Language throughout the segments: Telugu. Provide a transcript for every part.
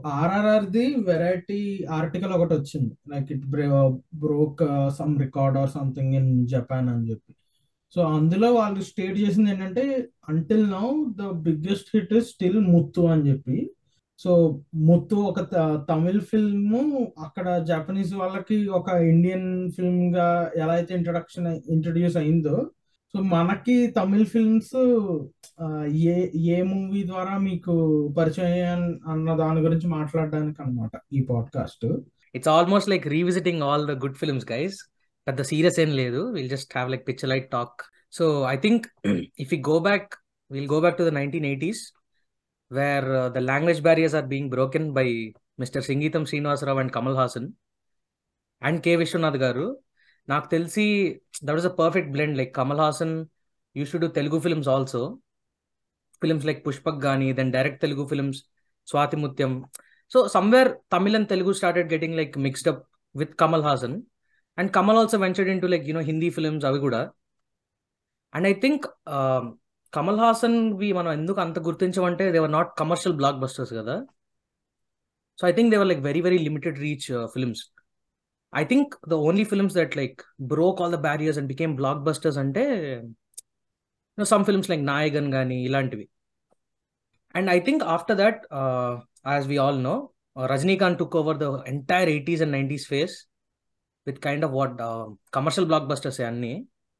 ఆర్ఆర్ఆర్ ది వెరైటీ ఆర్టికల్ ఒకటి వచ్చింది like it broke some record or something in Japan అని చెప్పి సో అందులో వాళ్ళు స్టేట్ చేసింది ఏంటంటే until now the biggest hit is still Muthu అని చెప్పి సో ముత్తు ఒక త- తమిళ్ ఫిల్మ్ అక్కడ జపనీస్ వాళ్ళకి ఒక ఇండియన్ ఫిల్మ్ గా ఎలా అయితే ఇంట్రడక్షన్ ఇంట్రడ్యూస్ అయిందో సో మనకి తమిళ్ ఫిల్మ్స్ ఏ ఏ మూవీ ద్వారా మీకు పరిచయం అయ్యాన్- అన్న దాని గురించి మాట్లాడడానికి అన్నమాట ఈ podcast it's almost like revisiting all the good films guys పెద్ద సీరియస్ ఏం లేదు will just have like picture light talk so I think if you go back will go back to the nineteen eighties where the language barriers are being broken by mister Singeetam Srinivasarao and Kamal Haasan and K Viswanath garu నాకు తెలిసి that was a perfect blend like Kamal Haasan use to do Telugu films also films like Pushpak కానీ then direct Telugu films Swathi Muthyam so somewhere Tamil and Telugu started getting like mixed up with Kamal Haasan and Kamal also ventured in to like you know Hindi films అవి కూడా and I think Kamal Haasan we మనం ఎందుకు అంత గుర్తించమంటే they were not commercial blockbusters కదా so I think they were like very very limited reach films I think the only films that like broke all the barriers and became blockbusters అంటే సమ్ ఫిల్మ్స్ లైక్ నాయగన్ కానీ ఇలాంటివి and I think after that as we all know Rajinikanth took over the entire eighties and nineties phase with kind of what commercial blockbusters అన్ని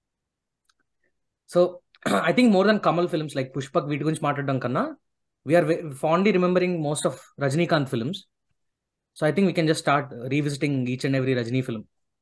so I think more than Kamal films like Pushpak వీటి గురించి మాట్లాడడం కన్నా we're fondly remembering most of Rajinikanth films so I think we can just start revisiting each and every Rajini film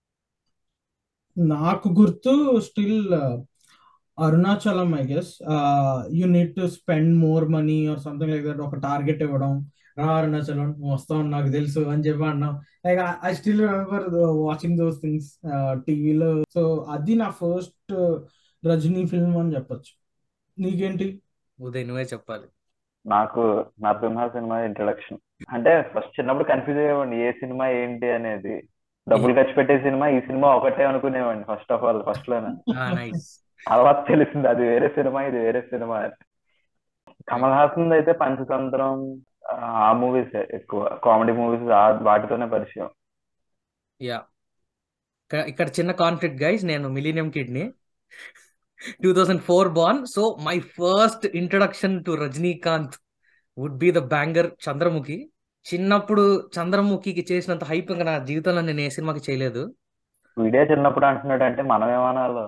నాకు గుర్తు still Arunachalam I guess you need to spend more money or something like that ఒక టార్గెట్ ఇవ్వడం రా అరుణాచలం నువ్వు వస్తావు నాకు తెలుసు అని చెప్పి అన్నాం like I still remember watching those things టీవీలో సో అది నా ఫస్ట్ రజనీ ఫిల్మ్ అని చెప్పొచ్చు నీకేంటి ఉదయ్ నువ్వే చెప్పాలి నాకు నరసింహ సినిమా ఇంట్రడక్షన్ అంటే ఫస్ట్ చిన్నప్పుడు కన్ఫ్యూజ్ అయ్యేవాడిని ఏ సినిమా ఏంటి అనేది డబ్బులు ఖర్చు పెట్టే సినిమా ఈ సినిమా ఒకటే అనుకునేవాడిని ఫస్ట్ ఆఫ్ ఆల్ ఫస్ట్ లోనే నైస్ తర్వాత తెలిసింది అది వేరే సినిమా ఇది వేరే సినిమా అని కమల్ హాసన్ అయితే పంచతంత్రం ఆ మూవీస్ ఎక్కువ కామెడీ మూవీస్ వాటితోనే పరిచయం యా ఇక్కడ చిన్న కాన్ఫ్లిక్ట్ గైస్ నేను మిలీనియం కిడ్ని two thousand four born so my first introduction to Rajinikanth would be the banger Chandramukhi చిన్నప్పుడు చంద్రముఖికి చేసినంత హైప్ ఇంకా నా జీవితంలో నేను ఏ సినిమాకి చేయలేదు వీడియో చిన్నప్పుడు అంటున్నాడు అంటే మనం ఏమనాలో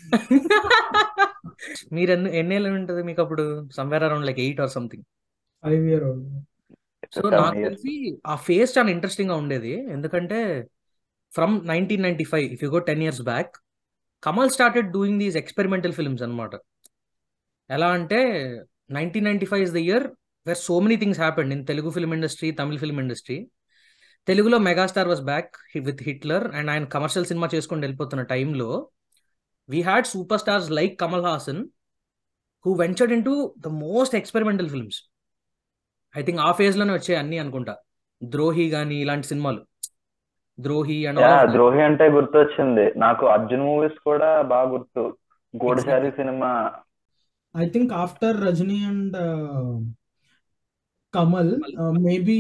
మీరు ఎన్ని ఎన్నేళ్ళు ఉంటుంది మీకు అప్పుడు somewhere around like eight or something five year so నాకు తెలిసి ఆ ఫేస్ చాలా ఇంట్రెస్టింగ్ గా ఉండేది ఎందుకంటే from nineteen ninety five if you go ten years back Kamal started doing these experimental films అనమాట ఎలా అంటే nineteen ninety five is the year where so many things happened in Telugu film industry Tamil film industry తెలుగులో megastar was back with Hitler and ఆయన కమర్షియల్ సినిమా చేసుకొని వెళ్ళిపోతున్న టైంలో we had super stars like Kamal Haasan who ventured in to the most experimental films I think ఆ ఫేజ్ లోనే వచ్చాయి అన్ని అనుకుంటా ద్రోహి గానీ ఇలాంటి సినిమాలు ద్రోహి అండ్ ద్రోహి అంటే గుర్తొచ్చింది నాకు అర్జున్ మూవీస్ కూడా బాగా గుర్తు Goodachari cinema I think after Rajini and Kamal maybe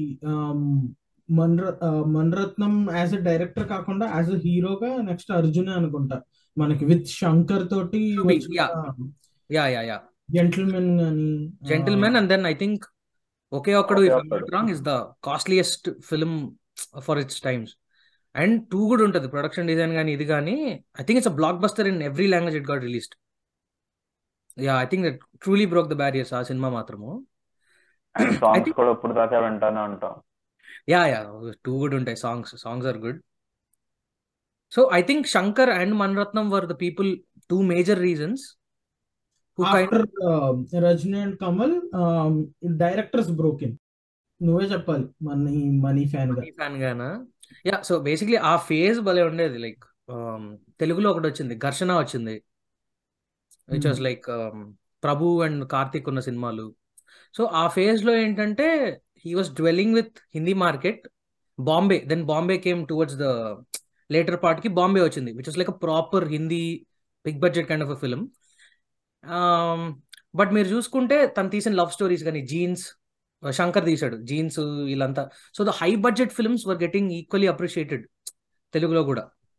మన్ర మన్రత్నం యాజ్ ఎ డైరెక్టర్ కాకుండా యాజ్ ఎ హీరోగా నెక్స్ట్ అర్జునే అనుకుంటా మనకి విత్ శంకర్ తోటి యా యా యా జెంటిల్మెన్ గాని gentleman and then I think Oke Okkadu if not wrong is the costliest film for its times and too కూడా ఉంటుంది ప్రొడక్షన్ డిజైన్ కానీ ఇది కానీ I think it's a blockbuster in every language it got released yeah I think that truly broke the barriers ఆ సినిమా మాత్రము సాంగ్స్ కూడా ఇప్పుడు దాకా వింటానే ఉంటాం యా యా టూ గుడ్ ఉంటాయి songs songs are good so I think Shankar and Maniratnam were the people two major reasons after Rajini and Kamal directors broken నువ్వే చెప్పాలి మనీ మనీ ఫ్యాన్ గా ఫ్యాన్ గానా యా సో బేసిక్లీ ఆ ఫేజ్ భలే ఉండేది లైక్ తెలుగులో ఒకటి వచ్చింది ఘర్షణ వచ్చింది which was like Prabhu and Karthik ఉన్న సినిమాలు సో ఆ ఫేజ్ లో ఏంటంటే he was dwelling with Hindi market Bombay then Bombay came towards the later part కి బాంబే వచ్చింది which was like a proper Hindi big budget kind of a film but మీరు చూసుకుంటే తను తీసిన లవ్ స్టోరీస్ కానీ జీన్స్ శంకర్ తీశాడు జీన్స్ వీళ్ళంతా so the high budget films were getting equally appreciated తెలుగులో కూడా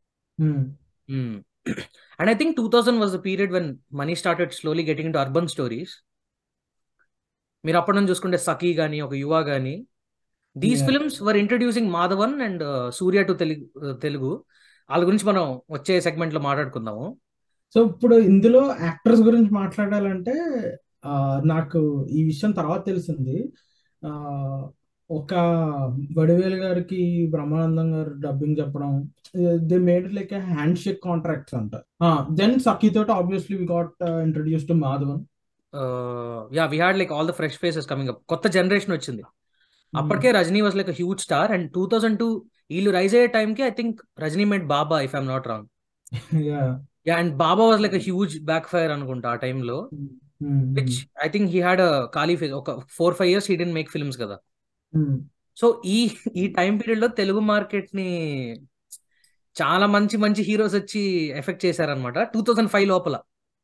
and I think two thousand was the period when Mani started slowly getting to urban stories మీరు అప్పటి నుంచి చూసుకుంటే సఖీ కానీ ఒక యువ కానీ these Yeah. Films were introducing Madhavan and Suriya to Telugu Telugu వాళ్ళ గురించి మనం వచ్చే సెగ్మెంట్ లో మాట్లాడుకుందాము సో ఇప్పుడు ఇందులో యాక్టర్స్ గురించి మాట్లాడాలంటే ఆ, నాకు ఈ విషయం తర్వాత తెలిసింది ఆ, ఒక వడివేలు గారికి బ్రహ్మానందం గారు డబ్బింగ్ చెప్పడం they made like hand shake contracts అంట దెన్ సఖీ తోటి obviously we got introduce to Madhavan yeah we had like all the fresh faces coming up కొత్త జనరేషన్ వచ్చింది అప్పటికే Rajini was like huge star and two thousand two వీళ్ళు రైజ్ అయ్యే టైంకి I think Rajini made Baba if I'm not wrong yeah yeah and Baba was like huge backfire అనుకుంటా ఆ టైంలో which I think he had ఖాళీ ఫేస్ ఒక four five years he didn't make films కదా సో ఈ ఈ టైం పీరియడ్ లో తెలుగు మార్కెట్ ని చాలా మంచి మంచి హీరోస్ వచ్చి ఎఫెక్ట్ చేశారనమాట టూ థౌసండ్ ఫైవ్ లోపల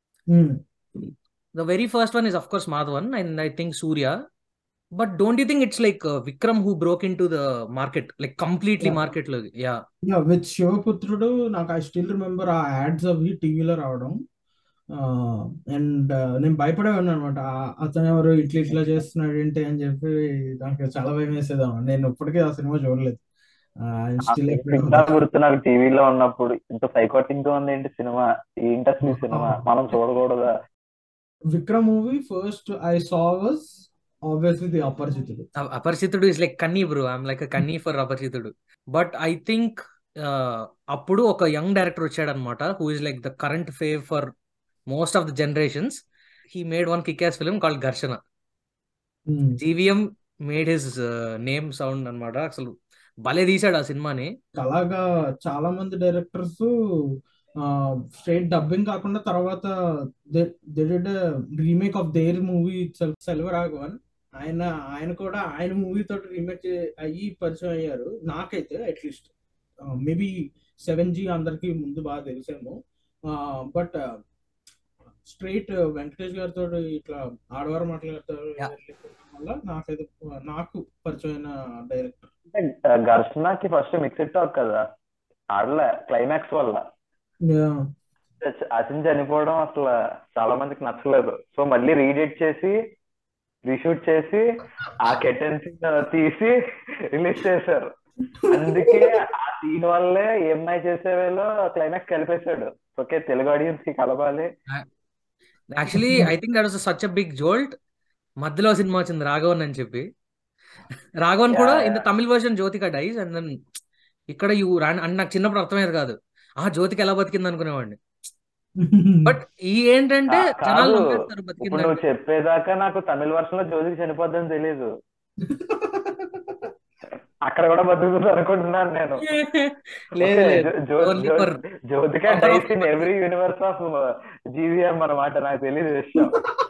the very first one is of course Madhavan and I think Suriya but don't you think it's like Vikram who broke in to the market like completely Yeah. Market లో యా యా విత్ శివపుత్రుడు నాకు ఐ స్టిల్ రిమెంబర్ ఆ యాడ్స్ అవి టీవీలో రావడం అండ్ నేను భయపడే ఉన్నాను అనమాట అతను ఎవరు ఇట్లా ఇట్లా చేస్తున్నాడు ఏంటి అని చెప్పి నాకు చాలా భయం వేసేది నేను ఇప్పటికీ ఆ సినిమా చూడలేదు స్టిల్ ఇంకా గుర్తు నాకు టీవీలో ఉన్నప్పుడు ఇంత సైకోటిక్ గా ఉంది ఏంటి సినిమా ఏంటి అసలు ఈ సినిమా మనం చూడకూడదా Vikram movie first I saw was obviously the Aparichitudu Aparichitudu is like కన్నీ బ్రో ఐఎమ్ లైక్ కన్నీ for Aparichitudu but I think అప్పుడు ఒక యంగ్ డైరెక్టర్ వచ్చాడు అనమాట who is like the current fave for most of the generations he made one kick film called Gharshana G V M made his name sound అన్నమాట అసలు భలే తీశాడు ఆ సినిమాని అలాగా చాలా మంది డైరెక్టర్స్ స్ట్రైట్ డబ్బింగ్ కాకుండా తర్వాత they did remake of their movie Selvaraghavan ఆయన ఆయన కూడా ఆయన మూవీ తోటి రీమేక్ అయ్యి పరిచయం అయ్యారు నాకైతే అట్లీస్ట్ మేబీ సెవెన్ జీ అందరికి ముందు బాగా తెలిసేమో బట్ స్ట్రైట్ వెంకటేష్ గారితో ఇట్లా ఆడవారు మాట్లాడుతూ Yeah. వల్ల నాకైతే నాకు పరిచయమైన డైరెక్టర్ అంటే ఘర్షణకి ఫస్ట్ మిక్స్డ్ టాక్ కదా ఆడలే క్లైమాక్స్ వల్ల అసిన్ చనిపోవడం అసలు చాలా మందికి నచ్చలేదు సో మళ్ళీ రీడేట్ చేసి రీషూట్ చేసి ఆ కెటెన్స్ తీసి రిలీజ్ చేశారు అందుకే ఆ సీన్ వల్లే ఏఎంఐ చేసేవేలో క్లైమాక్స్ కలిపేశాడు ఓకే తెలుగు ఆడియన్స్ కి కలపాలి actually I think that was such a big jolt మధ్యలో సినిమా వచ్చింది రాఘవన్ అని చెప్పి రాఘవన్ కూడా Yeah, in the yeah. Tamil version Jyothika dies and then ఇక్కడ యూ అంటే నాకు చిన్నప్పుడు అర్థమయ్యేది కాదు ఆ జ్యోతికి ఎలా బతికింది అనుకునేవాడిని బట్ ఈ ఏంటంటే కా- జనాలు కాదు నమ్మేస్తారు ఇప్పుడు బతికిందంటే నువ్వు చెప్పేదాకా నాకు తమిళ వర్షన్ లో జ్యోతికి చనిపోద్దని తెలియదు అక్కడ కూడా బతుకుతుంది అనుకుంటున్నాను నేను లేదు ఓకే లేదు Jo only Jo for Jyothika power of dies in every universe of G V M అన్నమాట నాకు తెలియదు విషయం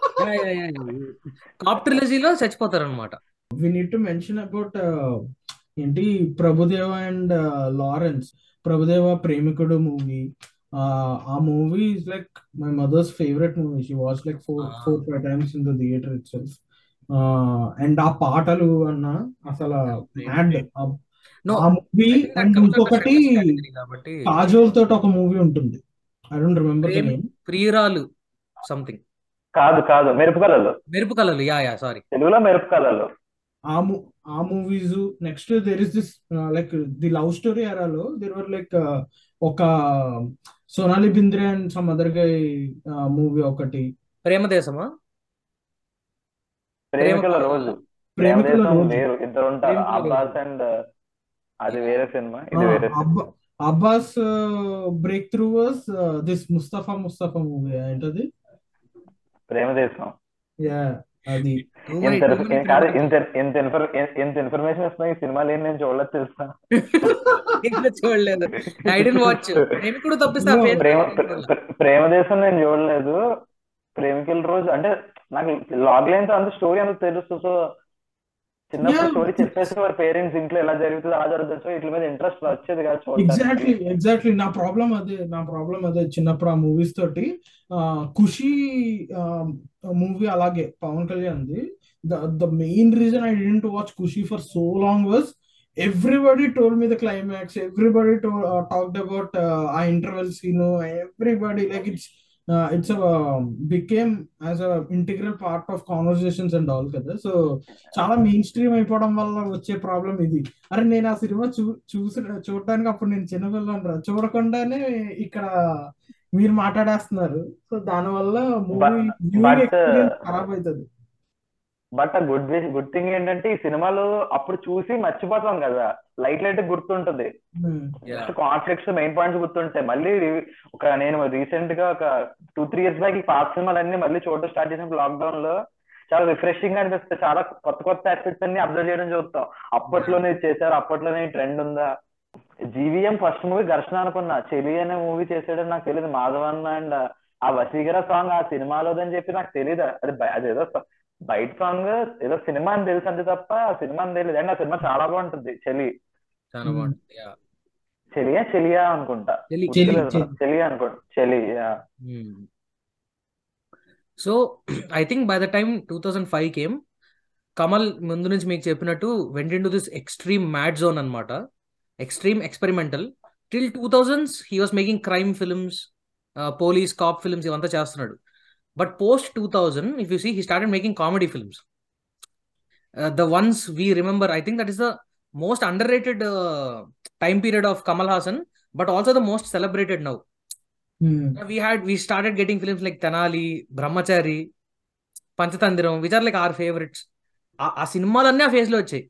కాప్ ట్రిలజీలో చచ్చిపోతారు అనమాట we need to mention about ఏంటి Prabhudeva and Lawrence Prabhudeva Premikudu movie ఆ movie is like my mother's favourite movie she watch like four four five times in the theatre itself and ఆ పాటలు అన్న అసలు మ్యాడ్ నో ఆ మూవీ అండ్ ఇంకొకటి కాబట్టి కాజోల్ తోటి ఒక మూవీ ఉంటుంది ఐ డోంట్ రిమెంబర్ ద ప్రేమ్ నేమ్ ప్రియురాలు సంథింగ్ కాదు కాదు మెరుపు కళలు మెరుపు కళలు యా యా సారీ తెలుగులో మెరుపు కళలు ఆ మూ ఆ movies next there is this like the love story ఎరాలో దేర్ వర్ లైక్ ఒక Sonali Bendre and some other guy movie ఒకటి ప్రేమ దేశమా ప్రేమికుల రోజు ప్రేమికుల ప్రేమదేశం రోజు వేరు ఇద్దరు ఉంటారు ప్రేమికుల అబ్బాస్ రోజు అండ్ అది వేరే సినిమా ఆ, ఇది వేరే సినిమా అబ్బా Abbas break through was this Mustafa Mustafa movie ఏంటది ప్రేమదేశం యా అది టూ మనీ ఇంత టూ మనీ కాదు ప్రేమ ఇంత ఇంత ఇన్ఫర్ ఇంత ఇన్ఫర్మేషన్ ఇస్తున్నా ఈ సినిమాలు ఏం నేను చూడలేదు తెలుసా ఇంకా చూడలేదు ఐ డెంట్ వాచ్ ప్రేమికుడు తప్పిస్తే ఆ No, పేరు ప్రేమ నేను చూడలేదు ప్ర- ప్రేమదేశం నేను చూడలేదు ప్రేమికుల రోజు అంటే నాకు లాగ్ లైన్స్ అంత స్టోరీ అంత తెలుసు సో చిన్నప్పుడు Yeah. స్టోరీ చెప్పేసి వారి పేరెంట్స్ ఇంట్లో ఎలా జరుగుతుంది అలా జరుగుతుంది సో వీటి మీద ఇంట్రెస్ట్ వచ్చేది కాదు చూడటానికి ఎగ్జాక్ట్లీ ఎగ్జాక్ట్లీ నా ప్రాబ్లం అదే నా ప్రాబ్లం అదే చిన్నప్పుడు ఆ మూవీస్ తోటి ఆ, ఖుషి మూవీ అలాగే పవన్ కళ్యాణ్ది the the main reason I didn't watch Kushi for so long was everybody told me the climax. Everybody told, uh, talked about uh, our interval scene. Everybody like it's uh, it's a um, became as a integral part of conversations and all కదా సో చాలా మెయిన్ స్ట్రీమ్ అయిపోవడం వల్ల వచ్చే ప్రాబ్లం ఇది అరే నేను ఆ సినిమా చూ చూసి చూడడానికి అప్పుడు నేను చిన్నపిల్లని రా చూడకుండానే ఇక్కడ మీరు మాట్లాడేస్తున్నారు సో దానివల్ల movie but viewing but experience ఖరాబ్ అవుతుంది బట్ గుడ్ గుడ్ థింగ్ ఏంటంటే ఈ సినిమాలు అప్పుడు చూసి మర్చిపోతాం కదా లైట్ లైట్ గుర్తుంటది yeah just conflicts main points గుర్తుంటాయి మళ్ళీ రి- ఒక నేను రీసెంట్ గా ఒక టూ త్రీ ఇయర్స్ బ్యాక్ ఈ పాత సినిమాలన్నీ మళ్ళీ చూడడం స్టార్ట్ చేసిన లాక్డౌన్ లో చాలా రిఫ్రెషింగ్ గా అనిపిస్తాయి చాలా కొత్త కొత్త ఆస్పెక్ట్స్ అన్ని అబ్జర్వ్ చేయడం చూస్తాం అప్పట్లోనే ఇది చేశారు అప్పట్లోనే ట్రెండ్ ఉందా జీవీఎం ఫస్ట్ మూవీ ఘర్షణ అనుకున్నా చెలి అనే మూవీ చేసాడని నాకు తెలియదు మాధవన్ అండ్ ఆ వసీగర సాంగ్ ఆ సినిమాలోదని చెప్పి నాకు తెలియదు అది బయ- అదేదో స- బయట సాంగ్ ఏదో సినిమా అని తెలుసు అంతే తప్ప ఆ సినిమా అని తెలియదు అండ్ ఆ సినిమా చాలా బాగుంటుంది చెలి చాలా బాగుంటుంది యా చెలియా చెలియా అనుకుంటా చెలి చెలి గుర్తులేదు చెలి నాకు చెలియా అనుకుంటా Cheli yeah so I think by the time two thousand five came Kamal ముందు నుంచి మీకు చెప్పినట్టు went into this extreme mad zone అనమాట extreme experimental till two thousands he was making crime films police cop films ఇవంతా చేస్తున్నాడు but post two thousand if you see he started making comedy films the ones we remember I think that is the most underrated time period of Kamal Haasan but also the most celebrated now we had we started getting films like Tenali, Brahmachari, Panchathanthiram which are like our favourites ఆ సినిమాలన్నీ ఆ ఫేజ్ లో వచ్చాయి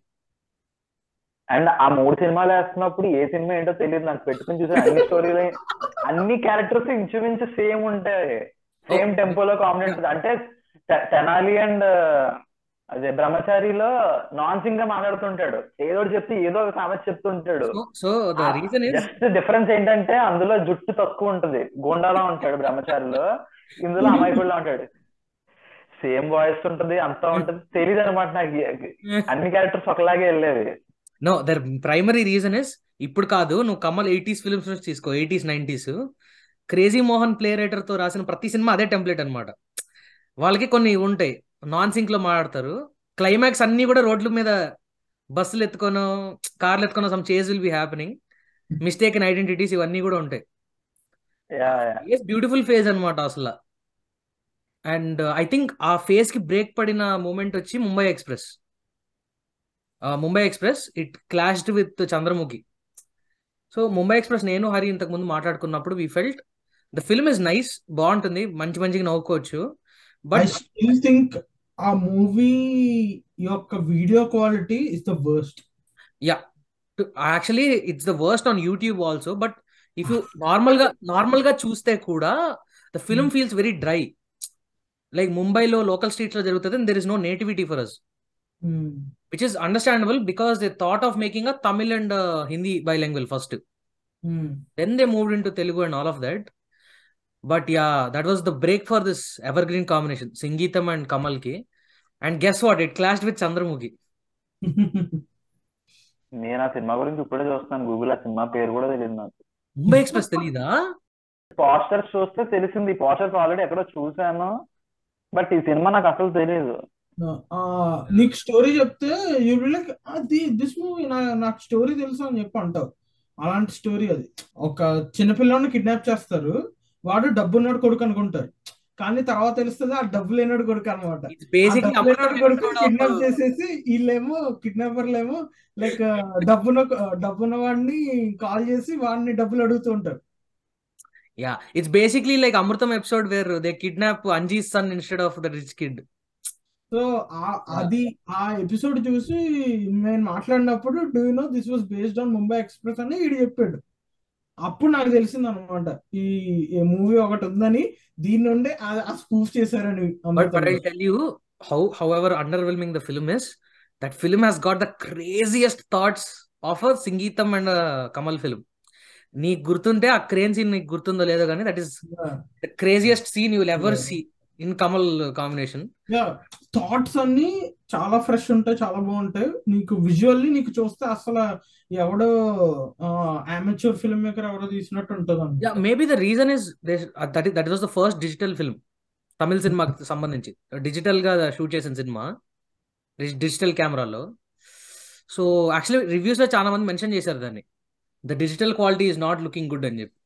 అండ్ ఆ మూడు సినిమాలు వేస్తున్నప్పుడు ఏ సినిమా ఏంటో తెలియదు నాకు పెట్టుకుని చూసే అన్ని స్టోరీలు అన్ని క్యారెక్టర్స్ ఇంచుమించు సేమ్ ఉంటాయి సేమ్ టెంపోలో కామెడీ ఉంటుంది అంటే తె- తెనాలి అండ్ అదే బ్రహ్మచారిలో నాన్ సింగ్ గా మాట్లాడుతుంటాడు ఏదో ఒకటి చెప్తే ఏదో ఒక సామెత చెప్తుంటాడు so so the reason is just difference ఏంటంటే అందులో జుట్టు తక్కువ ఉంటది గోండాలా ఉంటాడు బ్రహ్మచారిలో ఇందులో అమాయకుడిలా ఉంటాడు సేమ్ వాయిస్ ఉంటది అంతా ఉంటది తెలియదు అనమాట నాకు అన్ని క్యారెక్టర్స్ ఒకలాగే వెళ్ళేవి no the primary reason is ఇప్పుడు కాదు నువ్వు కమల్ ఎయిటీస్ ఫిల్మ్స్ నుంచి తీసుకో eighties nineties Crazy Mohan play writer తో రాసిన ప్రతి సినిమా అదే టెంప్లెట్ అన్నమాట వాళ్ళకి కొన్ని ఉంటాయి నాన్ సింక్ లో మాట్లాడతారు క్లైమాక్స్ అన్ని కూడా రోడ్ల మీద బస్సులు ఎత్తుకోనో కార్లు ఎత్తుకోనో some chase will be happening mistake in identities ఇవన్నీ కూడా ఉంటాయి yeah yeah phase beautiful phase అనమాట అసలు అండ్ ఐ థింక్ ఆ ఫేజ్ కి బ్రేక్ పడిన మూమెంట్ వచ్చి Mumbai Express Mumbai Express it clashed with Chandramukhi so Mumbai Express నేను హరి ఇంతకు ముందు మాట్లాడుకున్నప్పుడు we felt the film is nice బాగుంటుంది మంచి మంచిగా నవ్వుకోవచ్చు ఐ బట్ స్టిల్ థింక్ ఆ మూవీ యొక్క video quality is the worst yeah actually it's the worst on YouTube also but if you normal గా నార్మల్ గా చూస్తే కూడా the film feels very dry like ముంబైలో లోకల్ స్ట్రీట్స్ లో జరుగుతుంది there is no nativity for us which is understandable because they thought of making a Tamil and uh, Hindi bilingual first. Then they moved into Telugu and all of that. But yeah, that was the break for this evergreen combination, Singeetam and Kamal ki. And guess what? It clashed with Chandramukhi. నేను ఆ సినిమా గురించి ఇప్పుడే చూస్తున్నాను గూగుల్ ఆ సినిమా పేరు కూడా తెలియదు నాకు Mumbai Express తెలీదా పోస్టర్స్ చూస్తే తెలిసింది పోస్టర్స్ ఆల్రెడీ ఎక్కడో చూసాను బట్ ఈ సినిమా నాకు అసలు తెలియదు నీకు స్టోరీ చెప్తే యూ లైక్ అది దిస్ మూవీ నాకు స్టోరీ తెలుసు అని చెప్పి అంటావు అలాంటి స్టోరీ అది ఒక చిన్నపిల్లని కిడ్నాప్ చేస్తారు వాడు డబ్బున్నాడు కొడుకు అనుకుంటారు కానీ తర్వాత తెలుస్తుంది ఆ డబ్బు లేనాడు కొడుకు అనమాట ఇట్స్ ఆ బేసిక్లీ డబ్బు లేనాడు కొడుకు కిడ్నాప్ చేసేసి వీళ్ళేమో కిడ్నాపర్లేమో లైక్ డబ్బున డబ్బున్న వాడిని కాల్ చేసి వాడిని డబ్బులు అడుగుతూ ఉంటారు yeah it's basically like Amrutham episode where they kidnap Anji's son instead of the rich kid so అది ఆ ఎపిసోడ్ చూసి నేను మాట్లాడినప్పుడు do you know this was based on Mumbai Express అని వీడు చెప్పాడు అప్పుడు నాకు తెలిసింది అనమాట ఈ మూవీ ఒకటి ఉందని దీని నుండి ఆ స్పూఫ్ చేశారని But but I'll tell you how however underwhelming the film is. That film has got the craziest thoughts of a Singeetam and a Kamal film. నీకు గుర్తుంటే ఆ క్రేన్ సీన్ నీకు గుర్తుందో లేదో కానీ that is the craziest scene you will ever Yeah. See in Kamal combination thoughts అన్ని చాలా ఫ్రెష్ ఉంటాయి చాలా బాగుంటాయి నీకు విజువల్లీ నీకు చూస్తే అసలు ఎవడో అమెచ్యూర్ ఫిల్మ్ మేకర్ ఎవడో తీసినట్టు ఉంటుంది yeah maybe the reason is that that was the first digital film Tamil సినిమాకి సంబంధించి డిజిటల్ గా షూట్ చేసిన సినిమా డిజిటల్ కెమెరాలో సో యాక్చువల్లీ రివ్యూస్లో చాలా మంది మెన్షన్ చేశారు దాన్ని the digital quality is not looking good అని చెప్పి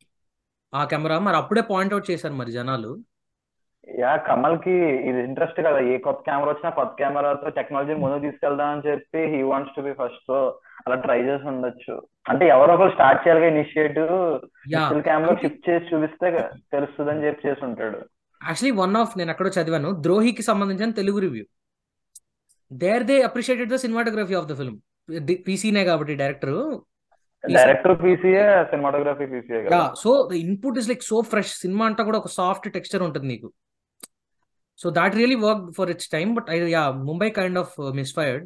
ఆ కెమెరా మరి అప్పుడే పాయింట్అవుట్ చేశారు మరి జనాలు యా కమల్ కి ఇది ఇంట్రెస్ట్ కదా ఏ కొత్త కెమెరా వచ్చినా కొత్త కెమెరాతో టెక్నాలజీ ముందుకు తీసుకెళ్దాం అని చెప్పి he wants to be first so అలా ట్రై చేసి ఉండొచ్చు అంటే ఎవరో ఒకరు స్టార్ట్ చేయాలి initiative yeah digital camera shift చేసి చూపిస్తే తెలుస్తుంది అని చెప్పి చేసి ఉంటాడు యాక్చువల్లీ వన్ ఆఫ్ నేను ఎక్కడో చదివాను ద్రోహికి సంబంధించిన Telugu review there they appreciated the cinematography of the film పీసీనే కాబట్టి డైరెక్టర్ డైరెక్టర్ పీసీఏ సినిమాటోగ్రఫీ పీసీఏ యా కదా so the input is like so fresh cinema అంతా కూడా ఒక సాఫ్ట్ టెక్స్చర్ ఉంటుంది నీకు so that really work for its time but I yeah Mumbai kind of misfired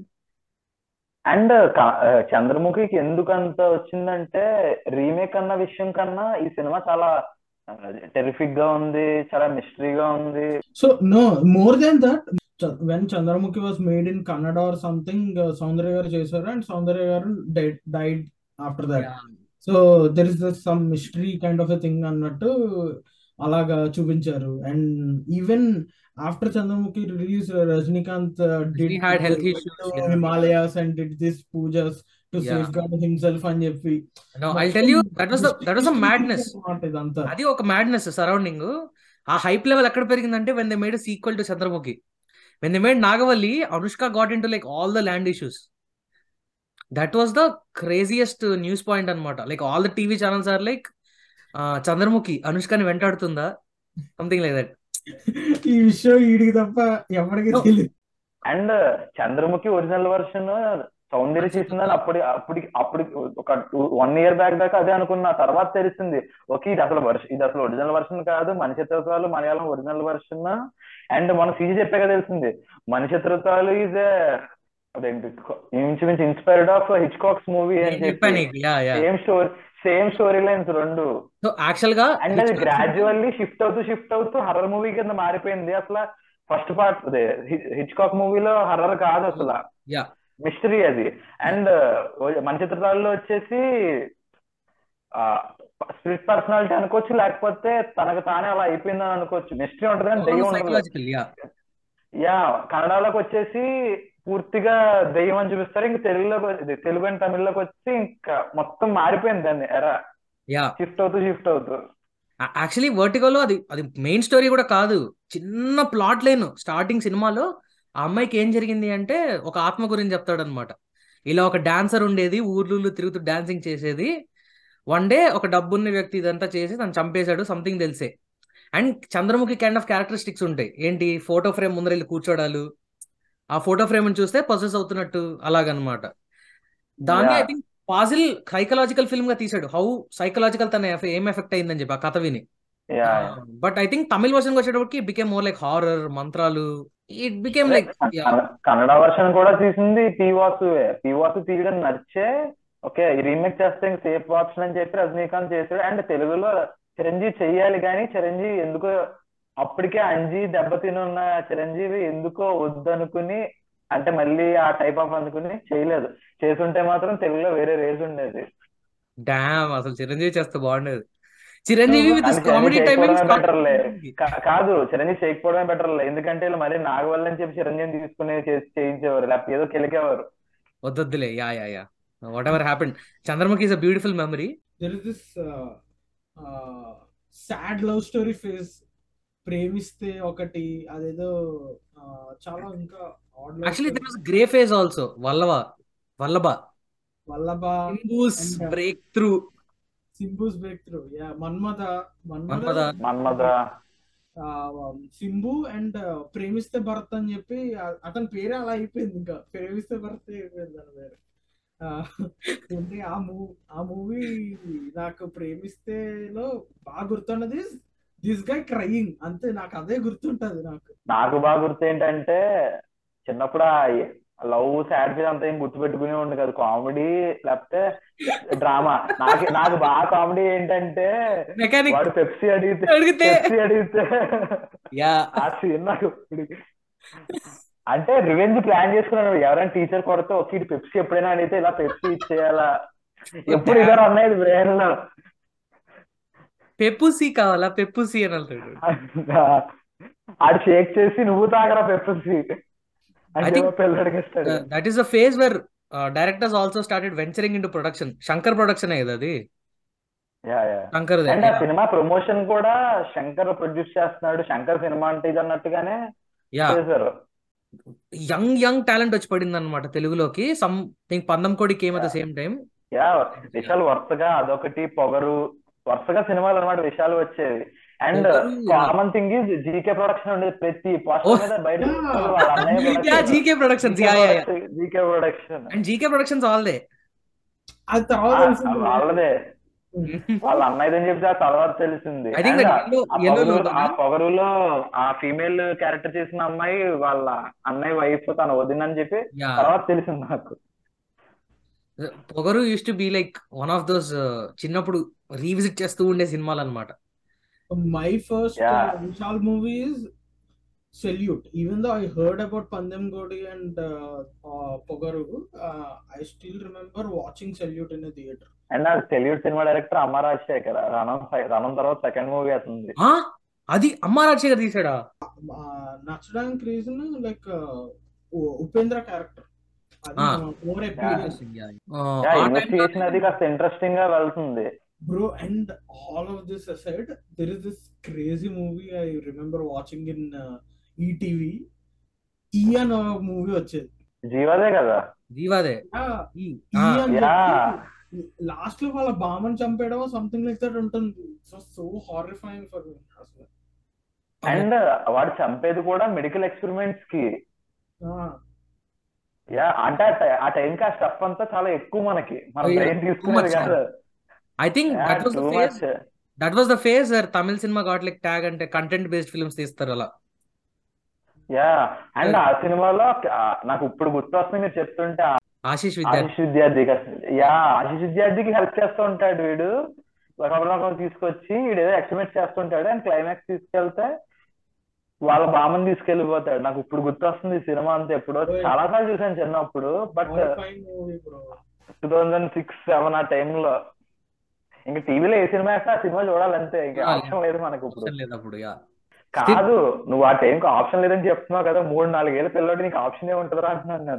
and చంద్రముఖికి ఎందుకు అంత వచ్చిందంటే రీమేక్ అన్న విషయం కన్నా ఈ సినిమా చాలా టెరిఫిక్ గా ఉంది చాలా మిస్టరీగా ఉంది so no more than that when Chandramukhi was made in Kannada or something Soundarya garu చేశారు and Soundarya garu died after that so there is some mystery kind of a thing అన్నట్టు అలాగా చూపించారు and even after Chandramukhi release Rajinikanth did He had health issues, yeah. Himalayas and did this poojas to Yeah. Safeguard himself అని చెప్పి no I tell you that was the that was a madness అన్నమాట ఇదంతా అది ఒక మ్యాడ్నెస్ సరౌండింగ్ ఆ హైప్ లెవెల్ ఎక్కడ పెరిగిందంటే when they made sequel to Chandramukhi when they made Nagavalli Anushka got in to like all the land issues that was the craziest news point అనమాట like all the TV channels are like Chandramukhi అనుష్కని వెంటాడుతుందా సంథింగ్ లైక్ దట్ ఈ విషయం వీడికి తప్ప ఎవరికి No. తెలియదు and Chandramukhi original version Soundarya చేసిందని అప్పుడు అప్పుడు అప్పుడు ఒక వన్ ఇయర్ బ్యాక్ దాకా అదే అనుకున్నా తర్వాత తెలిసింది ఓకే ఇది అసలు వర్షన్ ఇది అసలు ఒరిజినల్ వర్షన్ కాదు మన చిత్రతాలు మలయాళం ఒరిజినల్ వర్షన్ అండ్ మన సీజీ చెప్పాక తెలిసింది మన చిత్రతాలు ఈజ్ అదేంటి ఇంచుమించు ఇన్స్పైర్డ్ ఆఫ్ హిచ్కాక్స్ మూవీ అని చెప్పాను చెప్పి yeah yeah same story same story lines రెండు సో యాక్చువల్ గా అండ్ అది గ్రాడ్యువల్లీ షిఫ్ట్ అవుతూ షిఫ్ట్ అవుతూ హర్రర్ మూవీ కింద మారిపోయింది అసలు ఫస్ట్ పార్ట్ అదే హిచ్కాక్ మూవీలో హర్రర్ కాదు అసలు యా మిస్టరీ అది అండ్ మన చిత్రాల్లో వచ్చేసి స్పిరిట్ పర్సనాలిటీ అనుకోవచ్చు లేకపోతే తనకు తానే అలా అయిపోయిందని అనుకోవచ్చు మిస్టరీ ఉంటుంది కానీ దెయ్యం ఉండదు సైకలాజికల్ యా యా కన్నడలోకి వచ్చేసి పూర్తిగా దెయ్యం అని చూపిస్తారు ఇంక తెలుగులోకి ఇది తెలుగు అండ్ తమిళ్లోకి వచ్చి ఇంకా మొత్తం మారిపోయింది దాన్ని ఎరా యా షిఫ్ట్ అవుతూ షిఫ్ట్ అవుతూ యాక్చువల్లీ వర్టిగోలో అది అది మెయిన్ స్టోరీ కూడా కాదు చిన్న ప్లాట్ లేను స్టార్టింగ్ సినిమాలో ఆ అమ్మాయికి ఏం జరిగింది అంటే ఒక ఆత్మ గురించి చెప్తాడనమాట ఇలా ఒక డాన్సర్ ఉండేది ఊర్లూళ్ళు తిరుగుతూ డాన్సింగ్ చేసేది వన్ డే ఒక డబ్బున్న వ్యక్తి ఇదంతా చేసి తను చంపేశాడు సంథింగ్ తెలిసే and Chandramukhi kind of characteristics ఉంటాయి ఏంటి ఫోటో ఫ్రేమ్ ముందర వెళ్ళి కూర్చోడాలు ఆ ఫోటో ఫ్రేమ్ చూస్తే పొసెస్ అవుతున్నట్టు అలాగనమాట దాన్ని I Yeah. Think puzzle psychological film గా తీసాడు హౌ సైకలాజికల్ తన ఎఫ్- ఏం ఎఫెక్ట్ అయిందని చెప్పి ఆ కథ విని yeah but I think Tamil version వచ్చేటప్పటికి బికేమ్ మోర్ లైక్ హారర్ మంత్రాలు it became like Kannada version కూడా తీసింది పి వాసువే పి వాసు తీయడం నచ్చే ఓకే ఈ రీమేక్ చేస్తే సేఫ్ ఆప్షన్ అని చెప్పి రజనీకాంత్ చేశాడు అండ్ తెలుగులో చిరంజీవి చెయ్యాలి కానీ చిరంజీవి ఎందుకో అప్పటికే అంజీ దెబ్బతినున్న చిరంజీవి ఎందుకో వద్దనుకుని అంటే మళ్ళీ ఆ టైప్ ఆఫ్ అనుకుని చేయలేదు చేసుంటే మాత్రం తెలుగులో వేరే రేజ్ ఉండేది డామ్ అసలు చిరంజీవి చేస్తే బాగుండేది చిరంజీవి విత్ అది కామెడీ చిరంజీవి టైమింగ్ చేయకపోవడమే better లే. కా- కాదు చిరంజీవి చేయకపోవడమే బెటర్ ఎందుకంటే వీళ్ళు మళ్ళీ నాగవల్లి అని చెప్పి చిరంజీవి తీసుకుని చేసి చేయించేవారు లేకపోతే ఏదో కెలికేవారు వద్దొద్దులే yeah yeah yeah whatever happen Chandramukhi is a beautiful memory there is this sad love story phase Premisthe ఒకటి అదేదో ఆ, చాలా ఇంకా odd love actually story there was grey phase also Vallabha Vallabha Vallabha Simbu's And- break through Simbu's break through yeah Manmatha Manmatha. Manmatha Manmatha ఆ, సింబు అండ్ ప్రేమిస్తే భరత్ అని చెప్పి ఆ- అతని పేరే అలా అయిపోయింది ఇంకా ప్రేమిస్తే భరత్ అయిపోయింది అని పేరు ఆ, ఏంటి ఆ మూవీ ఆ మూవీ నాకు ప్రేమిస్తేలో బాగా గుర్తున్నది దిస్ గై క్రయింగ్ అంతే నాకు అదే గుర్తుంటది నాకు నాకు బాగా గుర్తు ఏంటంటే చిన్నప్పుడు ఆ లవ్ సాడ్ ఫీల్ అంతా ఏం గుర్తు పెట్టుకునే ఉండు కదా కామెడీ లేకపోతే డ్రామా నాకు నాకు బాగా కామెడీ ఏంటంటే మెకానిక్ వాడు పెప్సీ అడిగితే అడిగితే పెప్సీ అడిగితే యా ఆ సీన్ నాకు ఇప్పటికి- అంటే రివెంజ్ ప్లాన్ చేసుకున్నాను ఎవరైనా టీచర్ కొడితే ఒక ఇటు పెప్సీ ఎప్పుడైనా అడిగితే ఇలా పెప్సీ ఇచ్చేయాలా ఎప్పుడు ఇదే అన్నది బ్రెయిన్ లో పెప్పుసి కావాలా పెప్పుసి అని అంటాడు ఆడు షేక్ చేసి నువ్వు తాగరా పెప్సీ I అంటే think పెళ్ళి అడిగిస్తాడు that is the phase where directors also started venturing in production Shankar production కదా అది యా యా శంకర్ అండ్ ఆ సినిమా ప్రమోషన్ కూడా శంకర్ ప్రొడ్యూస్ చేస్తున్నాడు శంకర్ సినిమా అంటే ఇది అన్నట్టుగానే యా చేశారు యంగ్ యంగ్ టాలెంట్ వచ్చి పడింది అనమాట తెలుగులోకి some think Pandem Kodi came at the same time yeah Vishal వరుసగా అదొకటి పొగరు వరుసగా సినిమాలు అన్నమాట విషయాలు వచ్చేవి and Pogaru, common thing is GK production ఉండేది ప్రతి పోస్టర్ Oh. మీద బయట Yeah. వాళ్ళ అన్నయ్య yeah GK productions yeah yeah GK production and GK productions all they అది తర్వాత తెలిసింది. వాళ్ళదే వాళ్ళ అన్నయ్య అని చెప్తే ఆ తర్వాత తెలిసింది I think And that yellow- ఆ yellow పొగరు- logo ఆ na? పొగరులో ఆ ఫీమేల్ క్యారెక్టర్ చేసిన అమ్మాయి వాళ్ళ అన్నయ్య వైఫ్ తన వదినని చెప్పి యా తర్వాత తెలిసింది నాకు Pogaru used to be like one of those చిన్నప్పుడు రీవిజిట్ చేస్తూ ఉండే సినిమాలు అనమాట My first Yeah. uh, Vishal movie is Salute. Even though I heard about Pandem Godi and uh, uh, Pogaru, uh, I still remember watching Salute in a theater. And నాకు తెలియదు సినిమా డైరెక్టర్ అమ్మ రాజశేఖర్ రణం రణం తర్వాత సెకండ్ మూవీ అవుతుంది ఆ అది అమ్మ రాజశేఖర్ తీసాడా Uh, నచ్చడానికి రీజన్ లైక్ ఉపేంద్ర క్యారెక్టర్ అది Ah. More appealing yeah investigation అది కాస్త ఇంట్రెస్టింగ్ గా వెళ్తుంది Bro, and all of this aside, there is this crazy movie I remember watching in uh, ETV. E అని ఒక మూవీ వచ్చేది జీవాదే కదా జీవాదే Yeah, ఈ, E ఆ, అని Yeah. లాస్ట్ లో వాళ్ళ బామ్మని చంపేయడం సంథింగ్ లైక్ దట్ ఉంటుంది so so horrifying for me అసలు అండ్ వాడు చంపేది కూడా మెడికల్ ఎక్స్పెరిమెంట్స్ కి Ah, యా అంటే ఆ టై- ఆ టైం కి ఆ స్టఫ్ అంతా చాలా ఎక్కువ మనకి మన Oh, yeah. బ్రెయిన్ Too తీసుకునేది much. కాదు I think that was the too phase much that was the phase sir Tamil cinema got like tag అంటే కంటెంట్ బేస్డ్ ఫిల్మ్స్ తీస్తారు అలా యా అండ్ ఆ సినిమాలో ఆ, నాకు ఇప్పుడు గుర్తొస్తుంది మీరు చెప్తుంటే ఆ ఆశీష్ విద్యార్థి ఆశిష్ విద్యార్థికి అసలు యా ఆశిష్ విద్యార్థికి హెల్ప్ చేస్తూ ఉంటాడు వీడు ఒకరినొకరు తీసుకొచ్చి వీడు ఏదో ఎక్స్పెరిమెంట్ చేస్తుంటాడు అండ్ క్లైమాక్స్ తీసుకెళ్తే వాళ్ళ బామ్మని తీసుకెళ్లిపోతాడు నాకు ఇప్పుడు గుర్తొస్తుంది ఈ సినిమా అంతా ఎప్పుడో చాలా సార్లు చూసాను చిన్నప్పుడు but horrifying movie, bro. Two thousand six seven ఆ టైంలో ఇంకా టీవీలో ఏ సినిమా వేస్తే ఆ సినిమా చూడాలంతే ఇంకా చూడాలి. ఆప్షన్ లేదు మనకు ఇప్పుడు అవసరం లేదు అప్పుడు యా కాదు నువ్వు ఆ టైంకి ఆప్షన్ లేదని చెప్తున్నావు కదా మూడు నాలుగేళ్ళ పిల్లడు నీకు ఆప్షన్ ఏ ఉంటుందా అంటున్నాను నేను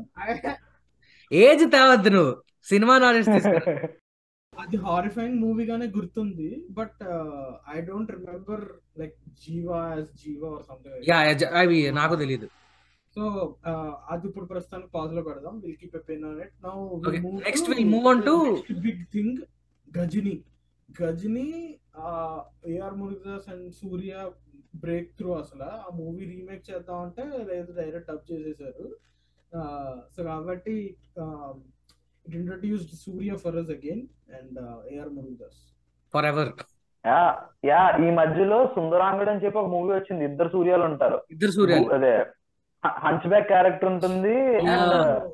ఏజ్ తేవద్దు నువ్వు సినిమా నాలెడ్జ్ తీసుకో అది హారిఫైయింగ్ మూవీ గానే గుర్తుంది but I don't remember like Jeeva as Jeeva or something yeah అవి నాకు తెలియదు సో అది ఇప్పుడు ప్రస్తుతానికి పాజ్ లో పెడదాం will keep a pen on it now Okay, next we'll move on to- big thing Ghajini Ghajini AR Murugadoss and Suriya break through అసలు ఆ మూవీ రీమేక్ చేద్దాం అంటే లేదు డైరెక్ట్ డబ్ చేసేసారు సో కాబట్టి it introduced Suriya for us again and AR Murugadoss forever yeah yeah ఈ మధ్యలో సుందరాంగడ్ అని చెప్పి ఒక మూవీ వచ్చింది ఇద్దరు సూర్యాలు ఉంటారు ఇద్దరు సూర్యాలు అదే హంచ్ బ్యాక్ క్యారెక్టర్ ఉంటుంది అండ్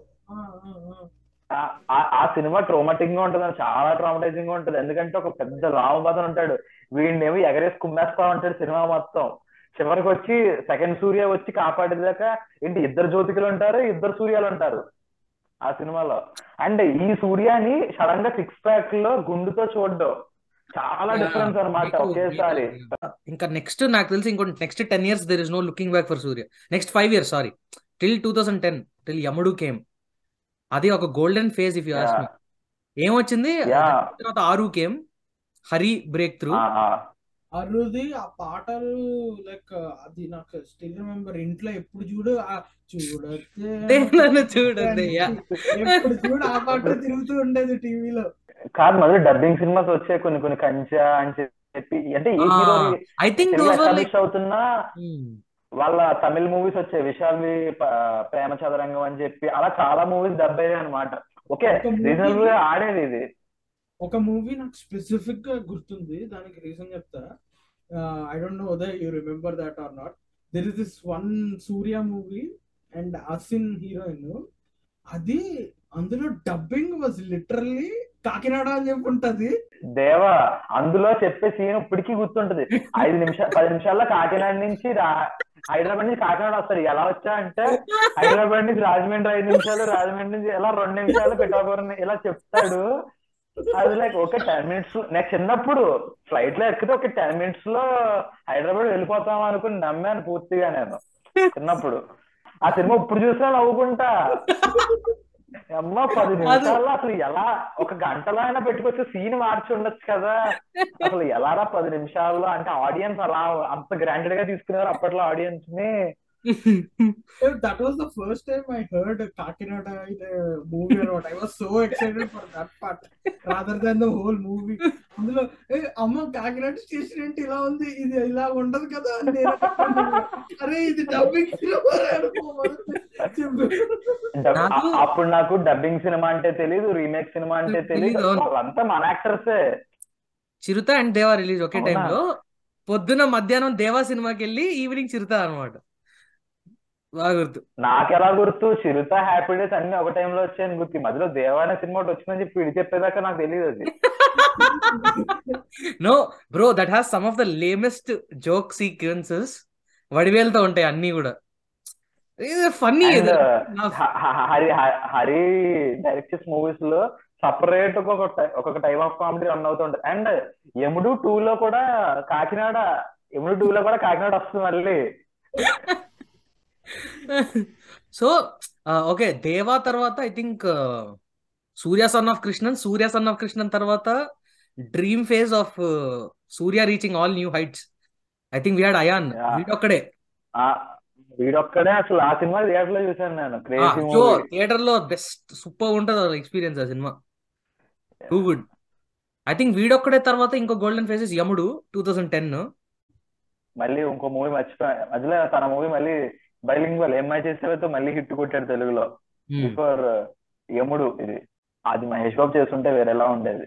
ఆ- ఆ- ఆ సినిమా ట్రోమాటిక్ గా ఉంటుంది చాలా ట్రామటైజింగ్ గా ఉంటుంది ఎందుకంటే ఒక పెద్ద రామబాదన్ ఉంటాడు వీడినేమో ఎగరేసి కుమ్మేస్తా ఉంటాడు సినిమా మొత్తం చివరికి వచ్చి సెకండ్ సూర్య వచ్చి కాపాడేదాకా ఏంటి ఇద్దరు జ్యోతికులు ఉంటారు ఇద్దరు సూర్యాలు ఉంటారు ఆ సినిమాలో అండ్ ఈ సూర్యాని సడన్ గా సిక్స్ ప్యాక్ లో గుండుతో చూడడం చాలా డిఫరెన్స్ అన్నమాట మీకు- ఒకేసారి ఇంకా నెక్స్ట్ నాకు తెలిసి ఇంకో next ten years there is no looking back for Suriya next five years sorry till two thousand ten till Yamudu came అది ఒక golden phase if you ask me ఏమొచ్చింది Yeah. తర్వాత ఆరు కేమ్ హరి బ్రేక్ త్రూ ఆ, ఆ. అరుది ఆ పాటలు లైక్ అది నాకు స్టిల్ రిమెంబర్ ఇంట్లో ఎప్పుడు చూడు ఆ చూడొద్దే నన్ను చూడొద్దే, yeah. ఎప్పుడు చూడు ఆ పాట తిరుగుతూ ఉండేది టీవీలో కాదు మొదలు డబ్బింగ్ సినిమాస్ వచ్చాయి కొన్ని కొన్ని కంచా అని చెప్పి అంటే ఏ hero I think Telugu those were like establish అవుతున్నా వాళ్ళ తమిళ మూవీస్ వచ్చాయి విశాల్వి ప- ప్రేమ చదరంగం అని చెప్పి అలా చాలా మూవీస్ డబ్ అయ్యాయి అనమాట ఓకే ఒక movie- రీజనబుల్ గా ఆడేది ఇది ఒక మూవీ నాకు స్పెసిఫిక్ గా గుర్తుంది దానికి రీజన్ చెప్తా I don't know whether you remember that are not there is this one Surya movie and Asin heroine అది అందులో డబ్బింగ్ వాజ్ లిటరల్లీ కాకినాడ అని చెప్పి ఉంటది దేవా అందులో చెప్పే సీన్ ఇప్పటికీ గుర్తుంటది ఐదు నిమిషాలు పది నిమిషాల్లో కాకినాడ నుంచి రా- హైదరాబాద్ నుంచి కాకినాడ వస్తాడు ఎలా వచ్చా అంటే హైదరాబాద్ నుంచి రాజమండ్రి ఐదు నిమిషాలు రాజమండ్రి నుంచి ఎలా రెండు నిమిషాలు పిఠాపురం ఇలా చెప్తాడు అది లైక్ ఒక టెన్ మినిట్స్ నాకు చిన్నప్పుడు ఫ్లైట్ లో ఎక్కితే ఒక టెన్ మినిట్స్ లో హైదరాబాద్ వెళ్ళిపోతాం అనుకుని నమ్మాను పూర్తిగా నేను చిన్నప్పుడు ఆ సినిమా ఇప్పుడు చూసినా నవ్వుకుంటా అమ్మ పది నిమిషాల్లో అసలు ఎలా ఒక గంటలో అయినా పెట్టుకొచ్చి సీన్ మార్చి ఉండొచ్చు కదా అసలు ఎలారా పది నిమిషాల్లో అంటే ఆడియన్స్ అలా అంత గ్రాంటెడ్ గా తీసుకున్నారు అప్పట్లో ఆడియన్స్ ని that was the first time I heard Kakinada in a movie or what. I was so excited for that part rather than the whole movie. అందులో ఏ అమ్మ కాకినాడ స్టేషన్ ఏంటి ఇలా ఉంది ఇది ఇలా ఉండదు కదా అని నేను అనుకున్నాను. అరే ఇది డబ్బింగ్ సినిమా చెప్పు డబ్- నాకు- అ- అప్పుడు నాకు డబ్బింగ్ సినిమా అంటే తెలీదు రీమేక్ సినిమా అంటే తెలీదు తెలీదు, అవును. వాళ్ళంతా మన యాక్టర్సే చిరుత అండ్ దేవా రిలీజ్ ఒకే అవునా? టైంలో పొద్దున మధ్యాహ్నం దేవా సినిమాకి వెళ్ళి ఈవినింగ్ చిరుత అనమాట బాగా గుర్తు నాకెలా గుర్తు చిరుత హ్యాపీ డేస్ అన్ని ఒక టైంలో వచ్చాయని గుర్తు ఈ మధ్యలో దేవా అనే సినిమా ఒకటి వచ్చిందని చెప్పి ఇది చెప్పేదాకా నాకు తెలియదు అది no bro that has some of the lamest joke sequences వడివేలతో ఉంటాయి అన్ని కూడా ఫన్నీ అండ్ హరి హ- హరి డైరెక్ట్ చేసిన మూవీస్ లో సపరేట్ ఒక్కొక్క టై- ఒక్కొక్క టైప్ ఆఫ్ కామెడీ రన్ అవుతూ ఉంటుంది అండ్ యముడు టూ లో కూడా కాకినాడ యముడు టూ లో కూడా కాకినాడ వస్తుంది మళ్ళీ సో ఓకే దేవా తర్వాత I think Surya son of Krishnan Surya son of Krishnan తర్వాత dream phase of Surya reaching all new heights I think వీఆడ్ అయాన్ Yeah. వీడొక్కడే ఆ వీడొక్కడే అసలు ఆ సినిమా థియేటర్ లో చూసాను నేను క్రేజీ జో మూవీ థియేటర్ లో బెస్ట్ సూపర్ ఉంటుంది ఎక్స్పీరియన్స్ ఆ సినిమా too good I think Veedokkade తర్వాత ఇంకో golden phases Yamudu two thousand ten మళ్ళీ ఇంకో మూవీ మర్చిపోయా మధ్యలో తన మూవీ మళ్ళీ బైలింగ్వల్ ఏమై చేసేవతో మళ్ళీ హిట్ కొట్టాడు తెలుగులో బిఫోర్ యముడు ఇది అది మహేష్ బాబు చేస్తుంటే వేరేలా ఉండేది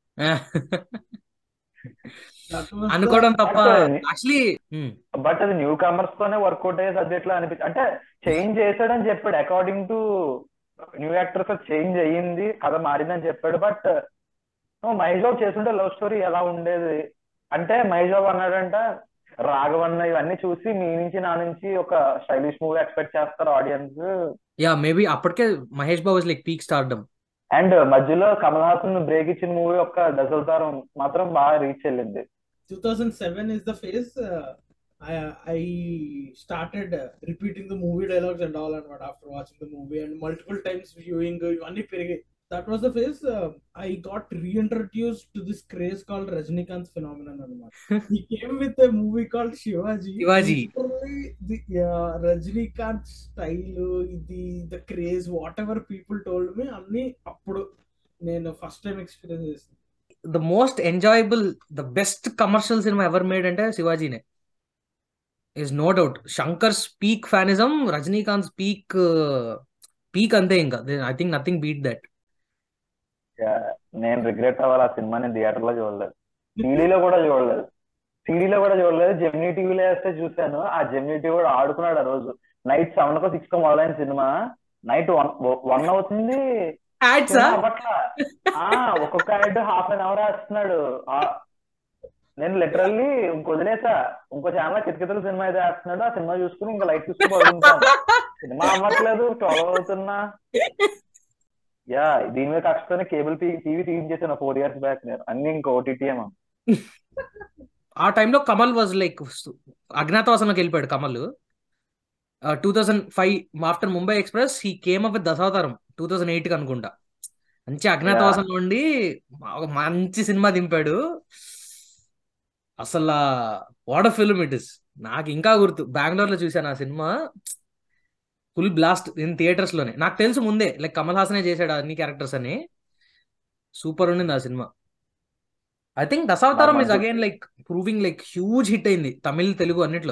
That was the- అనుకోవడం తప్ప Actually- యాక్చువల్లీ బట్ అది న్యూ కమర్స్ తోనే వర్కౌట్ అయ్యే సబ్జెక్ట్ లా అనిపించి అంటే చేంజ్ చేశాడని చెప్పాడు according to new actors change అయ్యింది కథ మారిందని చెప్పాడు బట్ మహేష్ బాబు చేస్తుంటే లవ్ స్టోరీ ఎలా ఉండేది అంటే మహేష్ బాబు అన్నాడంట రాఘవన్న ఇవన్నీ చూసి మీ నుంచి నా నుంచి ఒక స్టైలిష్ మూవీ ఎక్స్పెక్ట్ చేస్తారు ఆడియన్స్ యా మేబీ అప్పటికే Mahesh Babu like peak stardom and మధ్యలో కమల్ హాసన్ బ్రేక్ ఇచ్చిన మూవీ ఒక దశలతారం మాత్రం బాగా రీచ్ వెళ్ళింది 2007 is the phase uh, I I started uh, repeating the movie dialogues and all and what after watching the movie and multiple times viewing uh, ఇవన్నీ పెరిగాయి that was the phase uh, I got reintroduced to this craze called Rajnikant's phenomenon అనమాట he came with a movie called Shivaji Shivaji. Literally, the uh, Rajnikant style ఇది the craze whatever people told me అన్ని అప్పుడు నేను ఫస్ట్ టైం ఎక్స్పీరియన్స్ చేసిన the most enjoyable the best commercial సినిమా ఎవర్ మేడ్ అంటే శివాజీనే is no doubt Shankar speak fanism Rajinikanth speak peak అంతే ఇంకా I think nothing beat that Yeah, నేను రిగ్రెట్ అవ్వాలి ఆ సినిమా నేను థియేటర్ లో చూడలేదు సిడీలో కూడా చూడలేదు సిడీలో కూడా చూడలేదు జెమినీ టీవీలో వేస్తే చూశాను ఆ జెమినీ టీవీ కూడా ఆడుకున్నాడు ఆ రోజు నైట్ సెవెన్ కో సిక్స్ కో మొదలైన సినిమా నైట్ వన్ వన్ అవుతుంది యాడ్సా సినిమా అవ్వట్లా ఆ ఒక్కొక్క యాడ్ హాఫ్ అన్ అవర్ వేస్తున్నాడు ఆ, నేను లిటరల్లీ ఇంకో వదిలేసా ఇంకో ఛానల్ కితకితలు సినిమా అయితే వేస్తున్నాడు ఆ సినిమా చూసుకుని ఇంకా లైట్ చూసుకుని పడుకుంటాను సినిమా అవ్వట్లేదు ట్వెల్వ్ అవుతున్నా యా దీని మీద కష్టతోనే కేబుల్ టీవీ తీయించేసాను ఫోర్ ఇయర్స్ బ్యాక్ నేను అన్ని ఇంకా ఓటీటీ ఏమో ఆ టైంలో కమల్ వాజ్ లైక్ అజ్ఞాతవాసంలోకి వెళ్ళిపోయాడు Kamal two thousand five after Mumbai express he came up with Dasavatharam two thousand eight కి అనుకుంటా మంచి అజ్ఞాతవాసంలో ఉండి ఒక మంచి సినిమా దింపాడు అసలు వాట్ ఫిల్మ్ ఇట్ ఇస్ నాకు ఇంకా గుర్తు బెంగళూరులో చూశాను ఆ సినిమా ఫుల్ బ్లాస్ట్ ఇన్ థియేటర్స్ లోనే నాకు తెలుసు ముందే లైక్ కమల్ హాసనే చేశాడు అన్ని క్యారెక్టర్స్ అని సూపర్ ఉండింది ఆ సినిమా ఐ థింక్ దశావతారం ఇస్ మంచి- again like proving like huge hit అయింది తమిళ్ తెలుగు అన్నిట్లో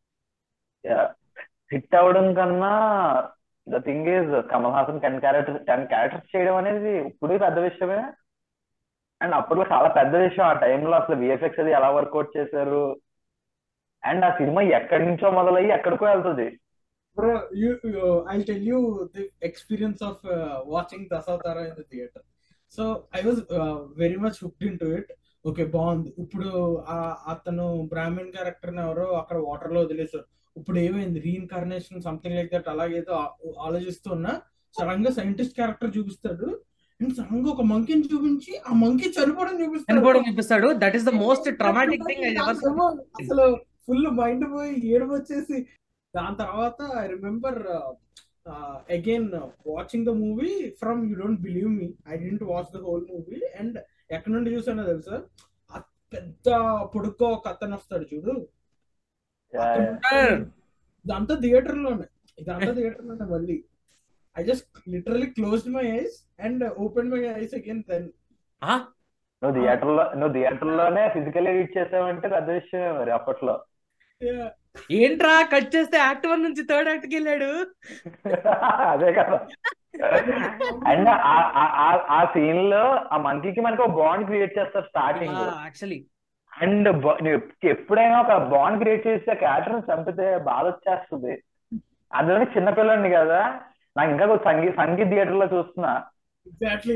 హిట్ అవ్వడం కన్నా the thing is Kamal Haasan ten characters ten characters చేయడం అనేది ఇప్పుడు పెద్ద విషయమే అండ్ అప్పట్లో చాలా పెద్ద విషయం ఆ టైంలో అసలు విఎఫ్ఎక్స్ అది ఎలా వర్కౌట్ చేశారు అండ్ ఆ సినిమా ఎక్కడి నుంచో మొదలయ్యి ఎక్కడికో వెళ్తుంది Bro, you, you I'll tell you the experience of uh, watching Dasavtara in the theater. So I was uh, very much hooked into it. Okay బాగుంది ఇప్పుడు ఆ అతను బ్రాహ్మణ్ క్యారెక్టర్ ఎవరో అక్కడ వాటర్ లో వదిలేశారు ఇప్పుడు ఏమైంది రీఇన్కార్నేషన్ సంథింగ్ లైక్ దట్ అలాగేదో ఆ- ఆలోచిస్తూ ఉన్నా సడన్ గా సైంటిస్ట్ క్యారెక్టర్ చూపిస్తాడు అండ్ సడన్ గా ఒక మంకీని చూపించి ఆ మంకీ చనిపోవడం చూపిస్తాడు చనిపోవడం చూపిస్తాడు that is the most traumatic thing I ever నాకేమో అసలు ఫుల్ మైండ్ పోయి ఏడుపు వచ్చేసి దాని తర్వాత I remember again watching the movie from you don't believe me I didn't watch the whole movie and ఎక్కడి నుండి చూసానో తెలుసా ఆ పెద్ద పొడుగ్గా ఒక అతను వస్తాడు చూడు అతను ఇదంతా థియేటర్ లోనే ఇదంతా థియేటర్ లోనే మళ్ళీ I just literally close my eyes and open my eyes again then ఆ? నువ్వు థియేటర్ లో నువ్వు థియేటర్ లోనే ఫిజికల్ రీడ్ చేసావంటే పెద్ద విషయమే మరి అప్పట్లో ఏంట్రా కట్ చేస్తే యాక్ట్ వన్ నుంచి థర్డ్ యాక్ట్ కి వెళ్ళాడు అదే కదా అండ్ ఆ- ఆ- ఆ- ఆ సీన్ లో ఆ మంకీకి మనకి ఒక బాండ్ క్రియేట్ చేస్తారు స్టార్టింగ్ యాక్చువల్లీ అండ్ ఎప్పుడైనా ఒక బాండ్ క్రియేట్ చేసి ఆ క్యారెక్టర్ చంపితే బాధ వచ్చేస్తుంది అందులోనే చిన్నపిల్లండి కదా నాకు ఇంకా కొంచెం సంగీత సంగీత్ థియేటర్ లో చూస్తున్నా ఎగ్జాక్ట్లీ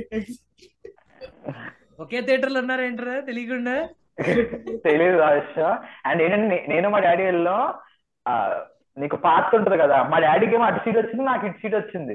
ఒకే థియేటర్ లో ఉన్నారేంట్రా తెలియకుండా తెలియదు ఆ విషయం అండ్ ఏంటంటే నే- నేను మా డాడీ వెళ్ళాం ఆ, నీకు పార్ట్ ఉంటుంది కదా మా డాడీకి ఏమో అటు సీట్ వచ్చింది నాకు ఇటు సీట్ వచ్చింది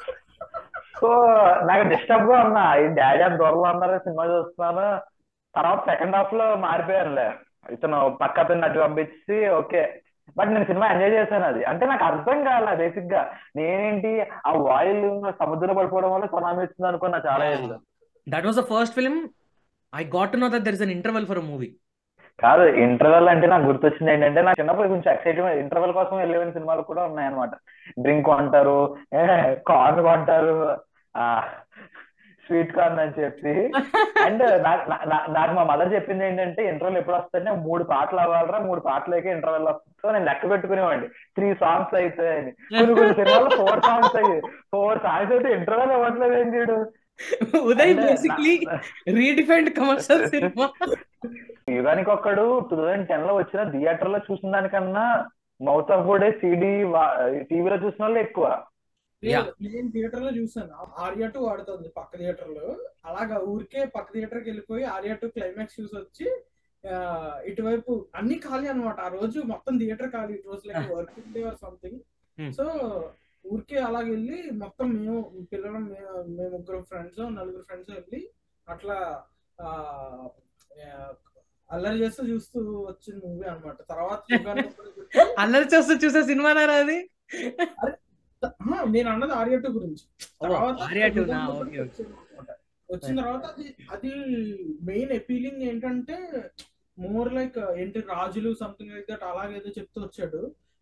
సో నాకు డిస్టర్బ్ గా ఉన్నా ఈ డాడీ అంత దూరంలో ఉన్నారు సినిమా చూస్తున్నాను తర్వాత సెకండ్ హాఫ్ లో మారిపోయానులే ఇతను పక్క అతను అటు పంపించి ఓకే బట్ నేను సినిమా ఎంజాయ్ చేశాను అది అంటే నాకు అర్థం కాలే బేసిక్ గా నేనేంటి ఆ వాయిల్ సముద్రం పడిపోవడం వల్ల సునామీ వచ్చింది అనుకున్నా చాలా ఏళ్ళు that was the first film I got to know that there is an interval for movie కాదు ఇంటర్వెల్ అంటే నాకు గుర్తొచ్చింది ఏంటంటే నాకు చిన్నప్పుడు కొంచెం ఎక్సైట్మెంట్ ఇంటర్వెల్ కోసం వెళ్ళేవని సినిమాలు కూడా ఉన్నాయన్నమాట డ్రింక్ కొంటారు కార్న్ కొంటారు ఆ స్వీట్ కార్న్ అని చెప్పి అండ్ నాకు మా మదర్ చెప్పింది ఏంటంటే ఇంటర్వెల్ ఎప్పుడు వస్తుందంటే మూడు పాటలు అవ్వాలరా మూడు పాటలకే ఇంటర్వెల్ వస్తుందో నేను లెక్క పెట్టుకునేవాడిని త్రీ సాంగ్స్ అయితే అని కొన్ని కొన్ని సినిమాల్లో ఫోర్ సాంగ్స్ అయ్యి ఫోర్ సాంగ్స్ అయితే ఇంటర్వెల్ అవ్వట్లేదు ఏం చూడు ఉదయ్ అంటే బేసిక్లీ రీడిఫైన్డ్ కమర్షియల్ సినిమా యుగానికి ఒక్కడు టూ థౌజండ్ టెన్ లో వచ్చిన థియేటర్ లో చూసిన దానికన్నా మౌత్ ఆఫ్ వుడ్ సిడి టీవీలో చూసిన వాళ్ళు ఎక్కువ Yeah. నేను థియేటర్ లో చూసాను ఆర్యా టూ ఆడుతుంది పక్క థియేటర్ లో అలాగా ఊరికే పక్క థియేటర్ కి వెళ్ళిపోయి ఆర్యా టూ క్లైమాక్స్ చూసి వచ్చి ఆ, ఇటువైపు అన్ని ఖాళీ అనమాట ఆ రోజు మొత్తం థియేటర్ ఖాళీ it was like working day or something Hmm. So ఊరికే అలాగ వెళ్ళి మొత్తం మేము పిల్లలు మేము మేము ముగ్గురు ఫ్రెండ్స్ నలుగురు ఫ్రెండ్స్ వెళ్ళి అట్లా ఆ, ఆ, అల్లరి చేస్తూ చూస్తూ వచ్చిన మూవీ అనమాట తర్వాత యుగానికి ఒకడు చూస్తే, అల్లరి చేస్తూ చూసే సినిమా అది ఆ, నేను అన్నది ఆర్యా టూ గురించి తర్వాత ఆర్యా టూ నా యుగానికి ఓకే ఒకటి వచ్చింది అన్నమాట. వచ్చిన తర్వాత అది అది మెయిన్ అపీలింగ్ ఏంటంటే మోర్ లైక్ ఏంటి రాజులు సంథింగ్ లైక్ దట్ అలాగేదో చెప్తూ వచ్చాడు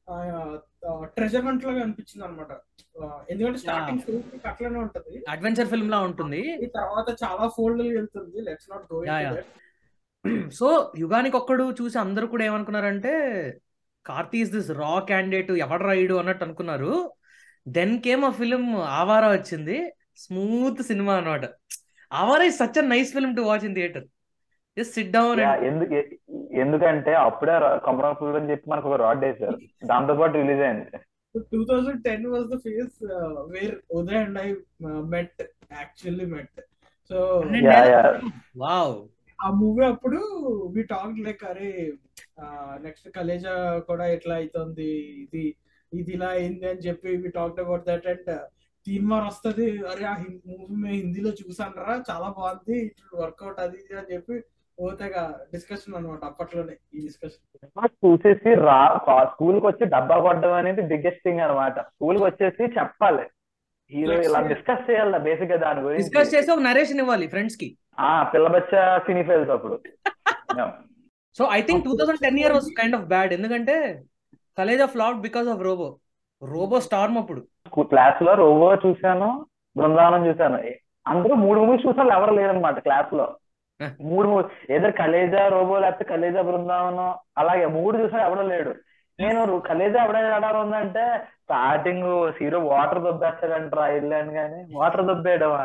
ట్రెజర్ హంట్ లాగా అనిపించింది అనమాట ఎందుకంటే స్టార్టింగ్ స్టోరీ అట్లనే ఉంటది అడ్వెంచర్ ఫిల్మ్ లా ఉంటుంది ఈ తర్వాత చాలా ఫోల్డ్ వెళ్తుంది let's not go Yeah, yeah. So యుగానికి ఒక్కడు చూసి అందరూ కూడా ఏమనుకున్నారంటే Karthi is this raw candidate ఎవడు రైడు అన్నట్టు అనుకున్నారు దెన్ కేమ్ ఆ ఫిలిం ఆవారా వచ్చింది స్మూత్ సినిమా అన్నమాట Awara is such a nice film to watch in theatre just sit down Yeah, ఎందుకు ఎ- ఎందుకంటే అప్పుడే కమరాపుల్ అని చెప్పి మనకు ఒక రాడ్ వేశారు దాంతో పాటు రిలీజ్ అయింది two thousand ten was the phase where Uday and I met actually met so yeah yeah wow ఆ మూవీ అప్పుడు వి టాక్ లైక్ అరే నెక్స్ట్ కలేజా కూడా ఎట్లా అవుతుంది ఇది ఇది ఇలా అయింది అని చెప్పి we talk about that and Teenmaar వస్తుంది అరే ఆ మూవీ మేము హిందీలో చూసాను రా చాలా బాగుంది ఇట్ వర్కౌట్ అది ఇది అని చెప్పి పోతేగా డిస్కషన్ అనమాట అప్పట్లోనే ఈ డిస్కషన్ చూసేసి రా స్కూల్ కి వచ్చి డబ్బా కొట్టడం అనేది బిగ్గెస్ట్ థింగ్ అనమాట స్కూల్ కి వచ్చేసి చెప్పాలి హీరో ఇలా డిస్కస్ చేయాలి బేసిక్ గా దాని గురించి డిస్కస్ చేసి ఒక నరేషన్ ఇవ్వాలి ఫ్రెండ్స్ కి ఆ పిల్ల బచ్చ సినీ ఫెయిల్స్ అప్పుడు Yeah. So I think two thousand ten year was kind of bad ఎందుకంటే Khaleja of flop because of Robo Robo storm అప్పుడు క్లాస్ లో రోబో చూశాను బృందావనం చూశాను అందరూ మూడు మూవీస్ చూసిన ఎవరు లేరనమాట క్లాస్ లో Huh. మూడు మూవీ ఏదో కలేజా రోబో లేకపోతే కలేజా బృందావనం అలాగే మూడు చూసినా ఎవడో లేడు నేను రు- కలేజా ఎవడైనా ఆడారు ఉందంటే స్టార్టింగ్ హీరో వాటర్ దొబ్బేస్తాడంట్రా ఇల్లాను కానీ వాటర్ దొబ్బేయడమా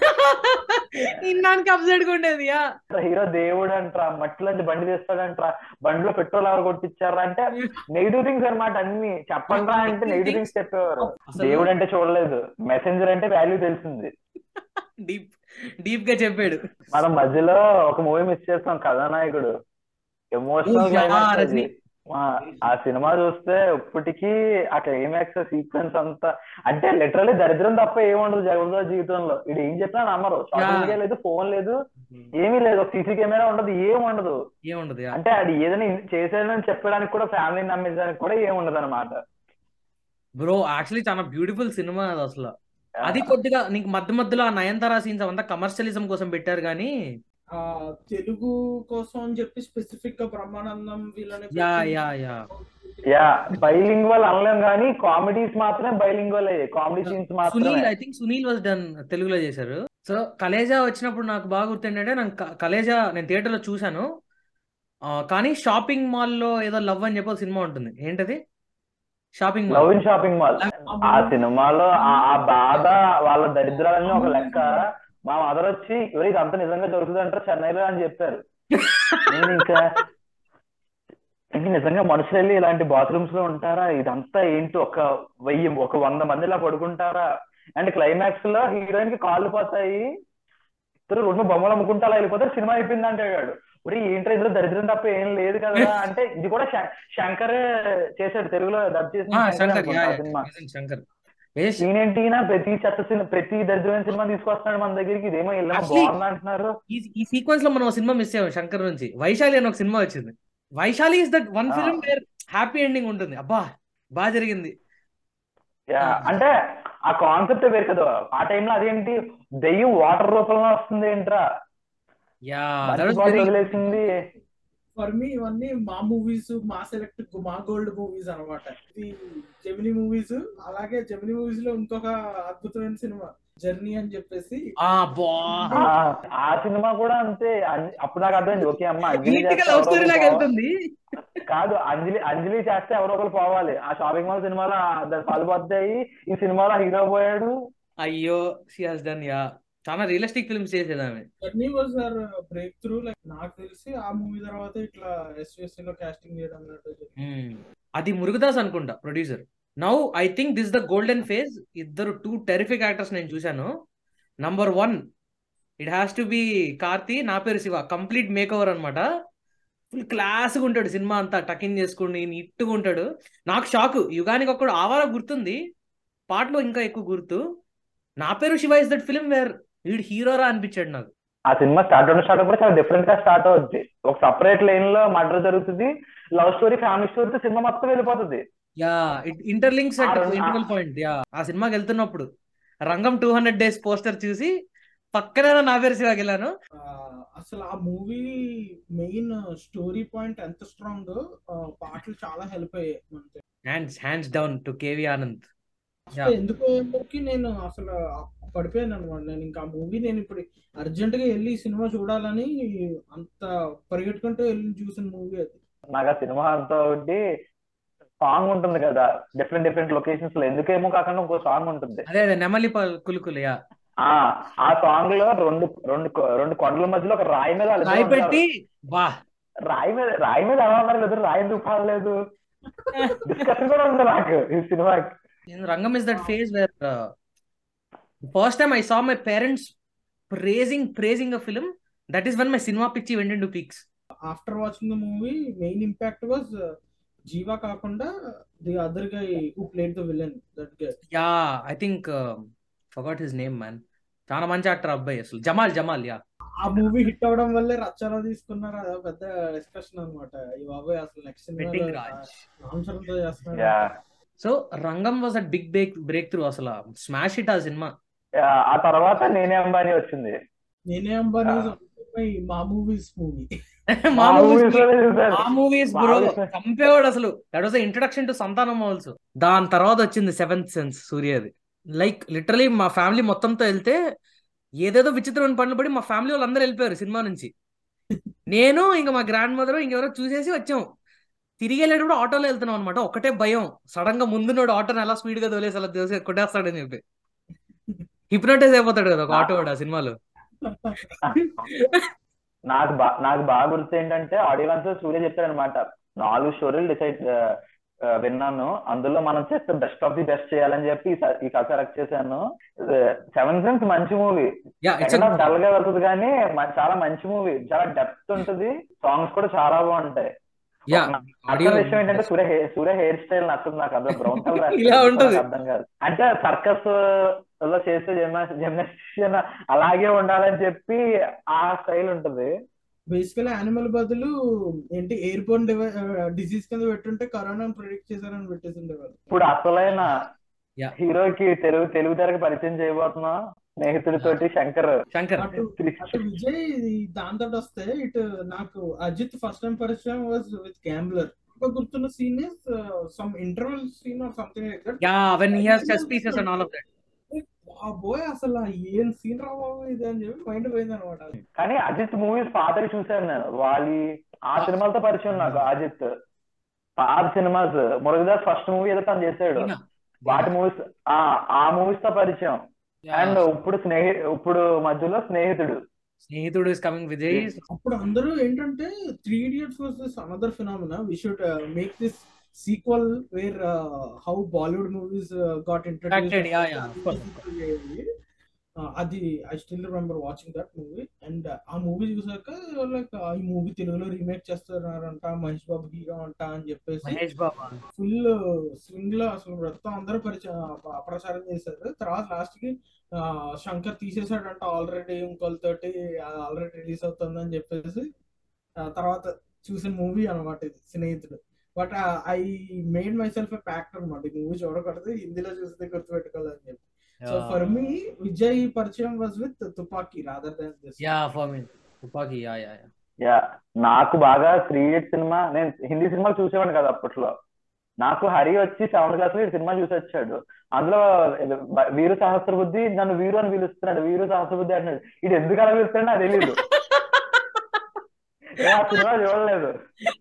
ఇన్నానికి అప్సెట్ గా ఉండేది యా హీరో దేవుడు అంట్రా మట్టిలోంచి బండి తీస్తాడంట్రా బండిలో పెట్రోల్ ఎవరు కొట్టించారా అంటే నెగిటివ్ థింగ్స్ అన్నమాట అన్ని చెప్పండి అంటే నెగిటివ్ థింగ్స్ చెప్పేవారు అసలు దేవుడు అంటే చూడలేదు మెసెంజర్ అంటే వాల్యూ తెలిసింది డీప్ డీప్ గా చెప్పాడు మనం మధ్యలో ఒక మూవీ మిస్ చేస్తాం కథానాయకుడు ఎమోషనల్ యా, క్లైమాక్స్ అది రజనీ. ఆ- ఆ సినిమా చూస్తే ఇప్పటికీ ఆ క్లైమాక్స్ సీక్వెన్స్ అంతా అంటే లిటరల్లీ దరిద్రం తప్ప ఏముండదు జగన్ జీవితంలో ఇది ఏం చెప్పినా నమ్మరు సోషల్ యా. మీడియా లేదు ఫోన్ లేదు ఏమీ లేదు సీసీ కెమెరా ఉండదు ఏం ఉండదు ఏముండదు యా అంటే అది ఏదైనా చేసేదని చెప్పడానికి కూడా ఫ్యామిలీని నమ్మించడానికి కూడా ఏం ఉండదు అనమాట బ్రో యాక్చువల్లీ చాలా బ్యూటిఫుల్ సినిమా అది అసలు అది కొద్దిగా నీకు మధ్య మధ్యలో ఆ నయనతార సీన్స్ అవంతా కమర్షియలిజం కోసం పెట్టారు కానీ ఆ తెలుగు కోసం అని చెప్పి స్పెసిఫిక్ గా బ్రహ్మానందం వీళ్ళని యా పెట్టి యా యా యా బైలింగ్వల్ అనలేం కానీ కామెడీస్ మాత్రమే బైలింగ్వల్ అయ్యాయి కామెడీ సీన్స్ మాత్రమే Sunil I think Sunil was done తెలుగులో చేశారు సో కలేజా వచ్చినప్పుడు నాకు బాగా గుర్తుండే నాకు క- కలేజా నేను థియేటర్ లో చూశాను ఆ, కానీ షాపింగ్ మాల్ లో ఏదో లవ్ అని చెప్పి ఒక సినిమా ఉంటుంది ఏంటది shopping love mall in shopping mall ఆ సినిమాలో ఆ ఆ బాధ వాళ్ళ దరిద్రాలన్నీ ఒక లెక్క మా మదర్ వచ్చి "ఎవరు ఇదంతా నిజంగా దొరుకుతుంది అంటారు చెన్నైలో అని చెప్పారు నేను ఇంకా ఇంక నిజంగా మనుషులు వెళ్ళి ఇలాంటి బాత్రూమ్స్ లో ఉంటారా ఇదంతా ఏంటి ఒక వెయ్యి ఒక వంద మంది ఇలా పడుకుంటారా అండ్ క్లైమాక్స్ లో హీరోయిన్ కి కాళ్ళు పోతాయి ఇద్దరు రెండు బొమ్మలు అమ్ముకుంటా అలా వెళ్ళిపోతారు సినిమా అయిపోయింది అంటాడు ఒరే ఏంటో ఇందులో దరిద్రం తప్ప ఏం లేదు కదా అంటే ఇది కూడా శం- శంకరే చేశాడు తెలుగులో డబ్ చేసిన ఆ, శంకరే శంకర్ యా అనుకుంటా ఆ యా, సినిమా నిజం, శంకర్ ఏష్, ఈయనేంటినా ప్రతి చెత్త సినిమా ప్రతి దరిద్రమైన సినిమా తీసుకొస్తున్నాడు మన దగ్గరికి ఇదేమో ఇల్లేమో Actually, బాగుంది అంటున్నారు ఈ ఈ సీక్వెన్స్ లో మనం ఒక సినిమా మిస్ అయ్యాం శంకర్ నుంచి వైశాలి అని ఒక సినిమా వచ్చింది వైశాలి ఇస్ దట్ వన్ ఆ. ఫిల్మ్ వేర్ హ్యాపీ ఎండింగ్ ఉంటుంది అబ్బా బాగా జరిగింది యా ఆ. అంటే ఆ కాన్సెప్ట్ వేరు కదా ఆ టైంలో అదేంటి దెయ్యం వాటర్ రూపంలో వస్తుంది ఏంట్రా యా దట్ వాస్ మర్చిపోయి వెరీ వదిలేసింది ఫర్ మీ ఇవన్నీ మా మూవీస్ మా సెలెక్ట్ మా గోల్డ్ మూవీస్ అన్నమాట ఇది జెమిని మూవీస్ అలాగే జెమిని మూవీస్ లో ఇంకొక అద్భుతమైన సినిమా జర్నీ అని చెప్పేసి ఆ బా ఆ ఆ సినిమా కూడా అంతే అం- అప్పుడు నాకు అర్థమైంది ఓకే అమ్మ అంజలి నీట్ గా చేస్తే లవ్ ఎవరో స్టోరీ ఒకరు లాగా పోవాలి వెళ్తుంది కాదు అంజలి అంజలి చేస్తే ఎవరో ఒకరు పోవాలి ఆ షాపింగ్ మాల్ సినిమాలో ఆ- దాని పాలు పోతాయి ఈ సినిమాలో హీరో పోయాడు అయ్యో షీ హాస్ డన్ యా చాలా రియలిస్టిక్ ఫిల్మ్స్ చేసేది ఆమె journey was her breakthrough like నాకు తెలిసి ఆ మూవీ తర్వాత ఇట్లా ఎస్విఎస్సి లో కాస్టింగ్ చేయడం అన్నట్టు జరిగింది. మ్మ్. అది మురుగదాస్ అనుకుంటా producer now I think this the golden phase ఇద్దరు టూ టెరిఫిక్ యాక్టర్స్ నేను చూశాను number one it has to be Karthi Naa Peru Siva complete makeover అనమాట ఫుల్ క్లాస్గా ఉంటాడు సినిమా అంతా టకింగ్ చేసుకుని నీట్గా ఉంటాడు నాకు షాక్ యుగానికి ఒక్కడు ఆవార గుర్తుంది పాటలో ఇంకా ఎక్కువ గుర్తు Naa Peru Siva is that film where వీడు హీరోరా అనిపించాడు నాకు ఆ సినిమా స్టార్ట్ అయిన స్టార్ట్ కూడా చాలా డిఫరెంట్ గా స్టార్ట్ అవుద్ది ఒక సపరేట్ లైన్ లో మర్డర్ జరుగుతుంది లవ్ స్టోరీ ఫ్యామిలీ స్టోరీతో సినిమా మొత్తం వెళ్ళిపోతుంది యా ఇట్ ఇంటర్లింక్స్ ఆ అట్ రెండు- ఇంటర్వల్ పాయింట్ యా ఆ సినిమాకి వెళ్తున్నప్పుడు రంగం టూ హండ్రెడ్ డేస్ పోస్టర్ చూసి పక్కనే నా పేరు శివాకి వెళ్ళాను ఆ, అసలు ఆ మూవీ మెయిన్ స్టోరీ పాయింట్ ఎంత స్ట్రాంగ్ పాటలు చాలా హెల్ప్ అయ్యాయి మనకి hands hands down to KV Anand అసలు ఎందుకో ఏమోకి నేను అసలు పడిపోయాను అనమాట నేను ఇంకా ఆ మూవీ నేను ఇప్పుడు అర్జెంట్ గా వెళ్ళి ఈ సినిమా చూడాలని అంత పరిగెట్టుకుంటూ వెళ్ళి చూసిన మూవీ అది నాకు ఆ సినిమా అంతా ఒకటి సాంగ్ ఉంటుంది కదా డిఫరెంట్ డిఫరెంట్ లొకేషన్స్ లో ఎందుకేమో కాకుండా ఇంకో సాంగ్ ఉంటుంది అదే అదే నెమలి ప- కులుకులు యా ఆ ఆ సాంగ్ లో రెండు రెండు కొ- రెండు కొండల మధ్యలో ఒక రాయి మీద వాళ్ళిద్దరు రాయి ఉంటారు. పెట్టి బా రాయి మీద రాయి మీద ఎలా ఉన్నారు లేదు రాయి ఎందుకు పాడలేదు డిస్కషన్ కూడా ఉంది నాకు ఈ సినిమాకి Rangam is that phase where first time I saw my parents praising praising a film that is one my సినిమా పిచ్చి went to peaks after watching the movie main impact was Jiiva కాకుండా the other guy who played the villain that guy yeah I think forgot his name man చాలా మంచి యాక్టర్ అబ్బాయి అసలు జమాల్ జమాల్ యా ఆ మూవీ హిట్ అవడం వల్లే రచ్చన తీసుకున్నారు అదో పెద్ద డిస్కషన్ అనమాట ఈ బాబాయ్ అసలు నెక్స్ట్ వెడ్డింగ్ సినిమా రాజ్ రామ్ చరణ్ తో చేస్తున్నారు yeah so Rangam was a big break break through అసలు స్మాష్ హిట్ ఆ సినిమా యా, ఆ తర్వాత నేనే అంబానీ వచ్చింది నేనే అంబానీ మా మూవీస్ మూవీ మా మా మూవీస్ movies లోనే చూశాను. మా మూవీస్ మా బ్రో movies- చంపేవాడు అసలు that was introduction to Santhanam also దాని తర్వాత వచ్చింది సెవెంత్ సెన్స్ సూర్యది లైక్ లిటరలీ మా ఫ్యామిలీ మొత్తంతో వెళ్తే ఏదేదో విచిత్రమైన పనులు పడి మా ఫ్యామిలీ వాళ్ళందరూ వెళ్ళిపోయారు సినిమా నుంచి నేను ఇంకా మా గ్రాండ్ మదర్ ఇంకెవరో చూసేసి వచ్చాం తిరిగి వెళ్ళేటప్పుడు ఆటోలో వెళ్తున్నాం అనమాట ఒకటే భయం సడన్ గా ముందున్నోడు ఆటోని ఎలా స్పీడ్ గా తోలేసి అలా తోసి కొట్టేస్తాడని చెప్పి హిప్నోటైజ్ అయిపోతాడు కదా ఒక ఆటో వాడు ఆ సినిమాలో నాకు బా నాకు బాగా గుర్తు ఏంటంటే ఆడియో లాంచ్ లో సూర్య చెప్పాడు అనమాట నాలుగు స్టోరీలు డిసైడ్ విన్నాను అందులో మనం చేస్తే బెస్ట్ ఆఫ్ ది బెస్ట్ చేయాలని చెప్పి ఈ స- ఈ కథ సెలెక్ట్ చేశాను సెవెన్ సెన్స్ మంచి movie yeah it's second half dull గా వెళ్తుంది కానీ మ- చాలా మంచి మూవీ చాలా డెప్త్ ఉంటుంది సాంగ్స్ కూడా చాలా బాగుంటాయి యా నా- ఆడియో అసలు విషయం ఏంటంటే Surya hair Surya hairstyle నచ్చదు నాకు అందులో బ్రౌన్ కలర్ ఇలా ఉంటది. అర్థం కాదు అంటే సర్కస్ లో చేసే జిమ్నాస్టిషియన్ అలాగే ఉండాలని చెప్పి ఆ స్టైల్ ఉంటుంది బేసికల్ యానిమల్ బదులు ఏంటి ఎయిర్ బోర్న్ డిసీజ్ కింద పెట్టుంటే కరోనా ప్రిడిక్ట్ చేశారని పెట్టేసి ఉండేవాళ్ళు ఇప్పుడు అసలైన Yeah. హీరోకి తెలుగు తెలుగు తెరకు పరిచయం చేయబోతున్నా స్నేహితుడితోటి శంకర్ శంకర్ అటు అటు విజయ్ ఇది దాంతో వస్తే ఇటు నాకు అజిత్ ఫస్ట్ టైం పరిచయం వాజ్ విత్ గ్యాంబ్లర్ ఇంకా గుర్తున్న scene is some interval scene or something like that yeah when he has chess pieces and all of that ఆ బాయ్ అసలు ఏం సీన్ రా బాబు ఇది అని చెప్పి మైండ్ పోయింది అనమాట కానీ అజిత్ మూవీస్ పాతవి చూశాను నేను వాలి ఆ సినిమాలతో పరిచయం నాకు అజిత్ పాత సినిమాస్ మురుగదాస్ ఫస్ట్ మూవీ ఏదో తను చేశాడు వాటి మూవీస్ ఆ ఆ మూవీస్ తో పరిచయం అండ్ ఇప్పుడు స్నేహి ఇప్పుడు మధ్యలో స్నేహితుడు స్నేహితుడు ఇస్ కమింగ్ విజయ్ అప్పుడు అందరూ ఏంటంటే three idiots was this another phenomena we should make this sequel where how Bollywood movies got Attracted, yeah, yeah, of course, of introduce అది I still remember watching that movie and ఆ మూవీ చూసాక లైక్ ఈ మూవీ తెలుగులో రీమేక్ చేస్తున్నారంట మహేష్ బాబు హీరో అంట అని చెప్పేసి మహేష్ బాబా ఫుల్ స్వింగ్ లో అసలు మొత్తం అందరూ పరిచయం అప్రచారం చేశారు తర్వాత లాస్ట్ కి ఆ, శంకర్ తీసేసాడంట ఆల్రెడీ ఇంకోళ్ళతోటి ఆల్రెడీ రిలీజ్ అవుతుందని చెప్పేసి ఆ, తర్వాత చూసిన మూవీ అనమాట ఇది Snehithudu but I made myself a factor అనమాట ఈ మూవీ చూడకూడదు హిందీలో చూస్తే గుర్తుపెట్టుకోవాలని చెప్పి సో ఫర్ మీ విజయ్ పరిచయం was with Thuppakki rather than this yeah for me Thuppakki yeah yeah yeah yeah నాకు బాగా త్రీ ఇడియట్ సినిమా నేను హిందీ సినిమాలు చూసేవాడిని కదా అప్పట్లో నాకు హరి వచ్చి సెవెంత్ క్లాస్ లో ఈ సినిమా చూసి వచ్చాడు అందులో వీరు సహస్ర బుద్ధి నన్ను వీరు అని పిలుస్తున్నాడు వీరు సహస్ర బుద్ధి అంటున్నాడు ఇది ఎందుకు అలా పిలుస్తాడు నాకు తెలియదు నేను ఆ సినిమా చూడలేదు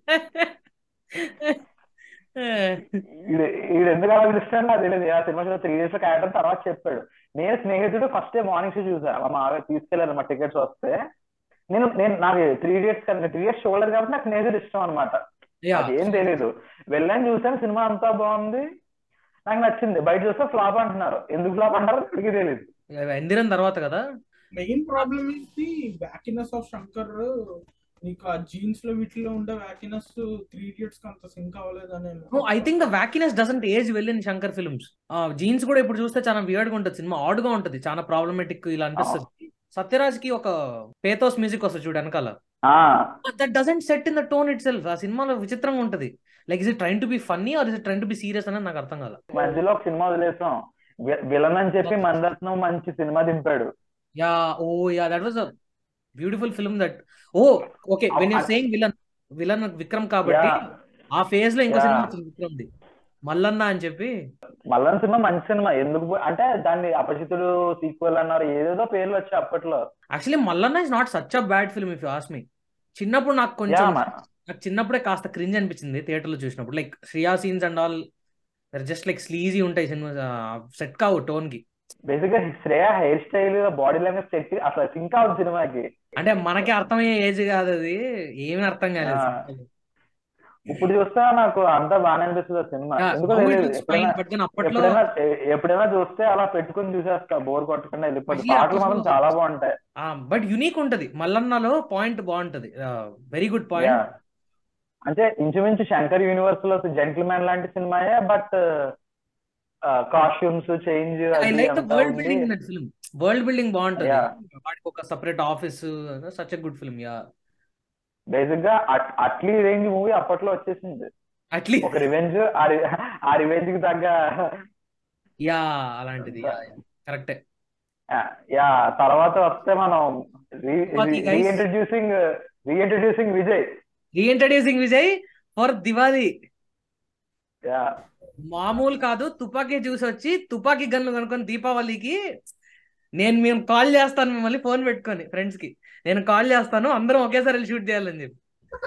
ఈడు ఈడు ఎందుకు అలా పిలుస్తాడు నాకు తెలియదు ఆ సినిమా చూడ త్రీ డేస్ లో క్యారెక్టర్ తర్వాత చెప్పాడు నేను స్నేహితుడు ఫస్ట్ డే మార్నింగ్ షో చూసాను మా మావయ్య తీసుకెళ్లారు మా టికెట్స్ వస్తే నేను నేను నాకు త్రీ డేట్స్ కదా త్రీ డేట్స్ చూడలేదు కాబట్టి నాకు స్నేహితుడు ఇష్టం అనమాట యా అది ఏం తెలియదు వెళ్ళాను చూసాను సినిమా అంతా బాగుంది నాకు నచ్చింది బయట చూస్తే ఫ్లాప్ అంటున్నారు ఎందుకు ఫ్లాప్ అంటారో ఇప్పటికీ తెలియదు ఎందిరన్ తర్వాత కదా main problem is the wackiness of Shankar నీకు ఆ జీన్స్ లో వీటిలో ఉండే వ్యాకినెస్ త్రీ ఇడియట్స్ కి అంత సింక్ అవ్వలేదని I think the wackiness doesn't age well in Shankar films Jeans కూడా ఇప్పుడు చూస్తే చాలా వియర్డ్ గా ఉంటుంది సినిమా ఆడ్ గా ఉంటుంది చాలా ప్రాబ్లమేటిక్ ఇలా అనిపిస్తుంది సత్యరాజ్ కి ఒక పేతోస్ మ్యూజిక్ వస్తుంది చూడు వెనకాల ఆ that doesn't set in the tone itself ఆ సినిమాలో విచిత్రంగా ఉంటది like is it trying to be funny or is it trying to be serious అనేది నాకు అర్థం కాల మధ్యలో ఒక సినిమా వదిలేసాం వి- విలన్ అని చెప్పి మందత్నం మంచి సినిమా దింపాడు yeah oh yeah that was a beautiful film that oh okay when you're saying villain villain Vikram కాబట్టి Yeah. ఆ ఫేజ్ లో ఇంకో Yeah. సినిమా వచ్చింది విక్రమ్ది మల్లన్న అని చెప్పి మల్లన్ సినిమా మంచి సినిమా ఎందుకు పో- అంటే దాన్ని అపరిచితుడు సీక్వెల్ అన్నారు ఏదేదో పేర్లు వచ్చాయి అప్పట్లో actually Mallanna is not such a bad film if you ask me చిన్నప్పుడు నాకు యా కొంచెం నాకు చిన్నప్పుడే కాస్త క్రింజ్ అనిపించింది థియేటర్ లో చూసినప్పుడు like Shriya scenes and all just like sleazy ఉంటాయి సినిమా సెట్ కావు టోన్ కి బేసిక్ గా Shriya hairstyle body language set అసలు సింక్ అవుతుంది సినిమాకి అంటే మనకి అర్థమయ్యే ఏజ్ కాదు అది ఏమీ అర్థం కాలేదు Yeah. ఇప్పుడు చూస్తే నాకు అంతా బాగానే అనిపిస్తుంది ఆ సినిమా ఎందుకో Now it తెలియదు looks fine, ఎప్పుడైనా but then అప్పట్లో ఎప్పుడైనా ఎ- ఎప్పుడైనా చూస్తే అలా పెట్టుకుని చూసేస్తా బోర్ కొట్టకుండా వెళ్ళిపోతుంది Actually, పాటలు మాత్రం అప్పట్లో- చాలా బాగుంటాయి బట్ యునీక్ ఉంటది మల్లన్నలో పాయింట్ బాగుంటది వెరీ గుడ్ పాయింట్ Yeah. అంటే ఇంచుమించు శంకర్ యూనివర్స్ లో జెంటిల్ మ్యాన్ లాంటి సినిమాయే but costumes change I like the world building in that film world building బాగుంటది Yeah. వాటికి ఒక separate office such a good film yeah basic గా అట్- అట్లీ రేంజ్ మూవీ అప్పట్లో వచ్చేసింది అట్లీస్ట్ ఒక రివెంజ్ ఆ రివెంజ్ కి తగ్గ యా అలాంటిది కరెక్టే యా తర్వాత వస్తే మనం Tupac, guys. Reintroducing reintroducing Vijay reintroducing Vijay for Diwali yeah మామూలు కాదు తుపాకీ చూసి వచ్చి తుపాకీ గన్లు కొనుక్కొని దీపావళికి నేను మేము కాల్ చేస్తాను మిమ్మల్ని ఫోన్ పెట్టుకొని ఫ్రెండ్స్ కి నేను కాల్ చేస్తాను అందరం ఒకేసారి వెళ్ళి షూట్ చేయాలని చెప్పి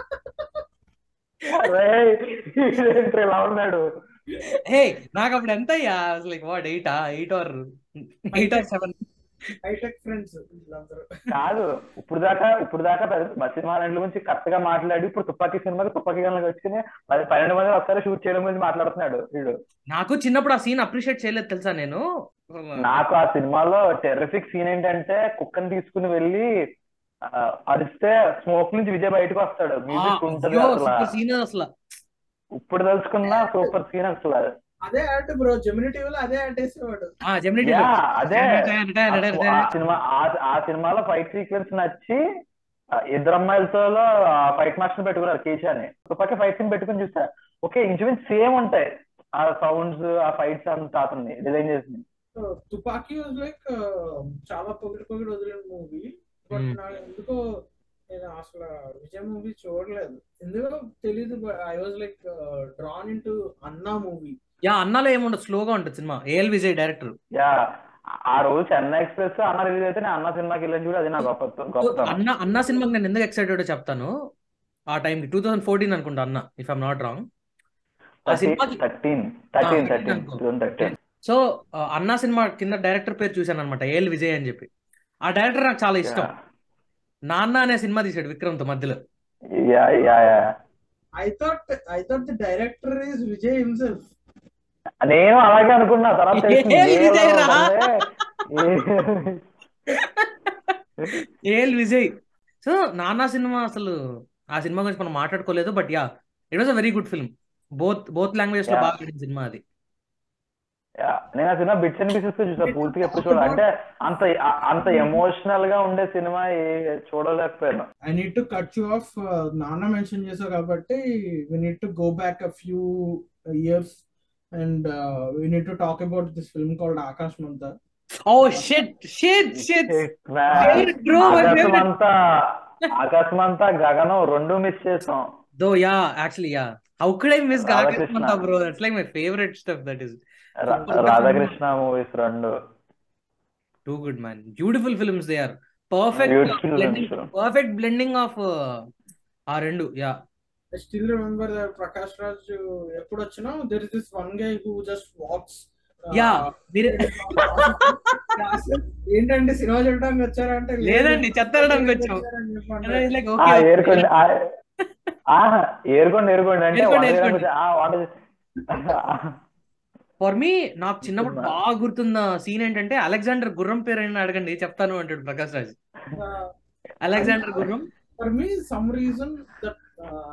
రేయ్, ఈడేంట్రా ఇలా ఉన్నాడు హే నాకు అప్పుడు ఎంత అయ్యా like what eight eight or eight or seven hitech friends వీళ్ళందరూ కాదు ఇప్పుడు దాకా ఇప్పుడు దాకా సినిమా గురించి కరెక్ట్ గా మాట్లాడి ఇప్పుడు తుపాకీ సినిమాకి తుపాకీ గన్లకు వచ్చి పది పన్నెండు మంది ఒకసారి షూట్ చేయడం గురించి మాట్లాడుతున్నాడు వీడు నాకు చిన్నప్పుడు ఆ సీన్ అప్రిషియేట్ చేయలేదు తెలుసా నేను నాకు ఆ సినిమాలో టెర్రిఫిక్ సీన్ ఏంటంటే కుక్కని తీసుకుని వెళ్ళి ఆ, అరిస్తే స్మోక్ నుంచి విజయ్ బయటకు వస్తాడు మ్యూజిక్ ఉంటది అసలు సీన్ అసలు ఇప్పుడు తెలుసుకున్నా సూపర్ సీన్ అసలు అదే యాడ్ బ్రో జెమిని టీవీలో అదే యాడ్ వేసేవాడు ఆ జెమిని యా అదే ఆ సినిమా ఆ- ఆ సినిమాలో ఫైట్ సీక్వెన్స్ నచ్చి ఆ ఇద్దరు అమ్మాయిలతో ఫైట్ మాస్టర్ పెట్టుకున్నారు కీచా అని ఒక పక్క ఫైట్ సీన్ పెట్టుకుని చూసా ఓకే ఇంచుమించు సేమ్ ఉంటాయి ఆ సౌండ్స్ ఆ ఫైట్స్ అంతా అతన్ని డిజైన్ చేసింది తుపాకీ వాజ్ లైక్ చాలా పొగిడి పొగిడి వదిలిన మూవీ బట్ Hmm. నాకు ఎందుకో నేను అసలు విజయ్ మూవీ చూడలేదు ఎందుకో తెలీదు I was like drawn into Anna movie yeah అన్నాలో ఏముండదు స్లోగా ఉంటుంది సినిమా ఏఎల్ విజయ్ డైరెక్టర్ యా ఆ రోజు చెన్నై ఎక్స్ప్రెస్ అన్న రిలీజ్ అయితే నేను అన్న సినిమాకి వెళ్ళని చూడు అది నా గొప్ప గొప్పతనం అన్న అన్న సినిమాకి నేను ఎందుకు ఎక్సైటెడ్ చెప్తాను ఆ టైంకి టూ థౌసండ్ ఫోర్టీన్ అనుకుంటా అన్న ఇఫ్ ఐమ్ నాట్ రాంగ్ ఆ సినిమాకి థర్టీన్ థర్టీన్ ఆ, థర్టీన్ అనుకో. టూ థౌసండ్ థర్టీన్ సో ఆ, అన్నా సినిమా కింద డైరెక్టర్ పేరు చూశాను అనమాట ఏఎల్ విజయ్ అని చెప్పి ఆ డైరెక్టర్ నాకు చాలా ఇష్టం నాన్న అనే సినిమా తీసాడు విక్రమ్ తో మధ్యలో yeah yeah yeah I thought I thought the director is Vijay himself నేను అలాగే అనుకున్నా తర్వాత తెలిసింది ఏ ఏదో విజయ్ రా? ఉండే. ఏఎల్ విజయ్ సో నాన్న సినిమా అసలు ఆ సినిమా గురించి మనం మాట్లాడుకోలేదు but yeah it was a very good film both both language లో Yeah. బాగా ఆడిన సినిమా అది యా, నేను ఆ సినిమా బిట్స్ అండ్ పీసెస్ చూసా పూర్తిగా ఎప్పుడు చూడాలి అంటే అంత అంత ఎమోషనల్ గా ఉండే సినిమా ఏ- చూడలేకపోయాను I need to cut you off Nanna mention చేసావు కాబట్టి we need to go back a few years and we need to talk about this film called Aakasamantha oh shit shit shit Man, Favorite bro, my ఆకాశం favorite. అంతా ఆకాశం అంతా గగనం రెండు మిస్ చేసాం though yeah actually yeah how could I miss Radhakrishna. గాగమంతా bro that's like my favourite stuff that is రా- రాధాకృష్ణ మూవీస్ రెండు too good man beautiful films they are perfect Beautiful blending films. Perfect blending of ఆ రెండు yeah I still remember Prakash Raj ఎప్పుడు వచ్చినా there is this one guy who just walks yeah మీరు ఏంటంటే సినిమా చూడడానికి వచ్చారంటే లేదండి, చెత్త వెళ్ళడానికి వచ్చాం. వచ్చారని చెప్పండి. లైక్ ఆ, ఓకే ఏరుకోండి ఆ, ఆహా, ఏరుకోండి ఏరుకోండి అంటే ఏరుకోండి, వంట ఏరుకోండి. చేయడానికి వచ్చి, ఆ, వంట చే- ఫర్ మీ నాకు చిన్నప్పుడు సినిమా. బాగా గుర్తున్న సీన్ ఏంటంటే అలెగ్జాండర్ గుర్రం పేరు ఏంటని అడగండి చెప్తాను అంటాడు ప్రకాష్ రాజ్ అలెగ్జాండర్ గుర్రం for me some reason that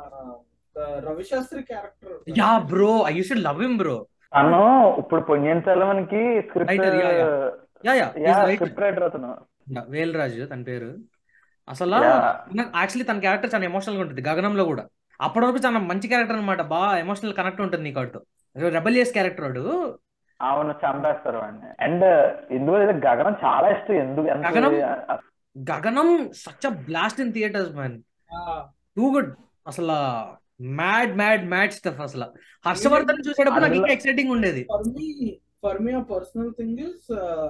Ravi Shastri character yeah bro I used to love him bro తను ఇప్పుడు పొన్నియిన్ సెల్వన్కి script Writer, yeah, yeah yeah yeah script writer అతను వేల్ రాజు తన పేరు అసలు Yeah. యాక్చువల్లీ తన క్యారెక్టర్ చాలా ఎమోషనల్ గా ఉంటుంది గగనంలో కూడా అప్పటి వరకు చాలా మంచి క్యారెక్టర్ అనమాట బాగా ఎమోషనల్ కనెక్ట్ ఉంటుంది నీకు అటు రెబలియస్ క్యారెక్టర్ వాడు అవును చంపేస్తారు వాడిని అండ్ ఇందులో ఏదో గగనం చాలా ఇష్టం ఎందుకు ఎంత Gaganam? Gaganam such a blast in theatres man too good అసలు మ్యాడ్ మ్యాడ్ మ్యాడ్ స్టఫ్ అసలు హర్షవర్ధన్ చూసేటప్పుడు నాకు ఇంకా ఎక్సైటింగ్ ఉండేది ఫర్ మీ ఫర్ మీ ఆ personal thing is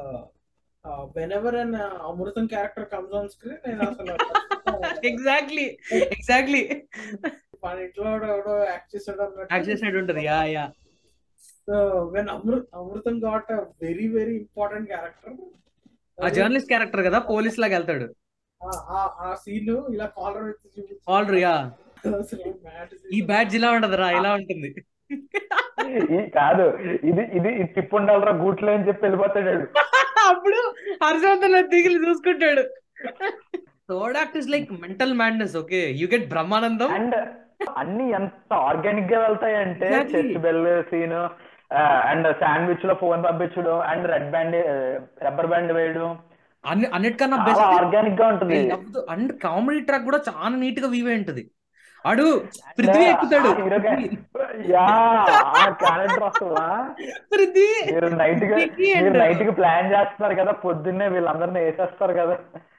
whenever an Amrutham character comes on screen నేను అసలు ఎగ్జాక్ట్లీ ఎగ్జాక్ట్లీ మన ఇంట్లో ఎవడో- ఎవడో యాక్ట్ చేసాడు యాక్ట్ చేసినట్టు ఉంటది yeah yeah so when Amrit Amrutham got a very very important character ఆ జర్నలిస్ట్ క్యారెక్టర్ కదా పోలీస్ లాగా వెళ్తాడు ఆ సీన్ ఇలా కాలర్ ఎత్తి చూపించి ఆల్రెడీ యా అసలు mad scene. ఈ బ్యాడ్జ్ ఇలా ఉంటదిరా ఇలా ఉంటుంది ఈ కాదు ఇది ఇది ఇది తిప్పు ఉండాలిరా గూట్లో అని చెప్పి వెళ్ళిపోతాడు వాడు. అప్పుడు హర్షవర్ధన్ దిగిలి చూసుకుంటాడు third act is like mental madness okay you get Brahmanandam and అన్ని ఎంత ఆర్గానిక్ గా వెళ్తాయంటే Exactly. Chest bell scene and sandwich లో ఫోన్ పంపించడం and red band rubber band వేయడం అన్ని అన్నిటికన్నా చాలా బెస్ట్ ఆర్గానిక్ గా ఉంటుంది అండ్ కామెడీ ట్రాక్ కూడా చాలా నీట్ గా వీవే ఉంటది అడు పృథ్వీ ఎక్కుతాడు ఆ hero గా- యా ఆ క్యారెక్టర్ వస్తుందా పృథ్వీ మీరు నైట్ గా Vicky మీరు and- నైట్ కి ప్లాన్ చేస్తున్నారు కదా పొద్దున్నే వీళ్ళందరినీ వేసేస్తారు కదా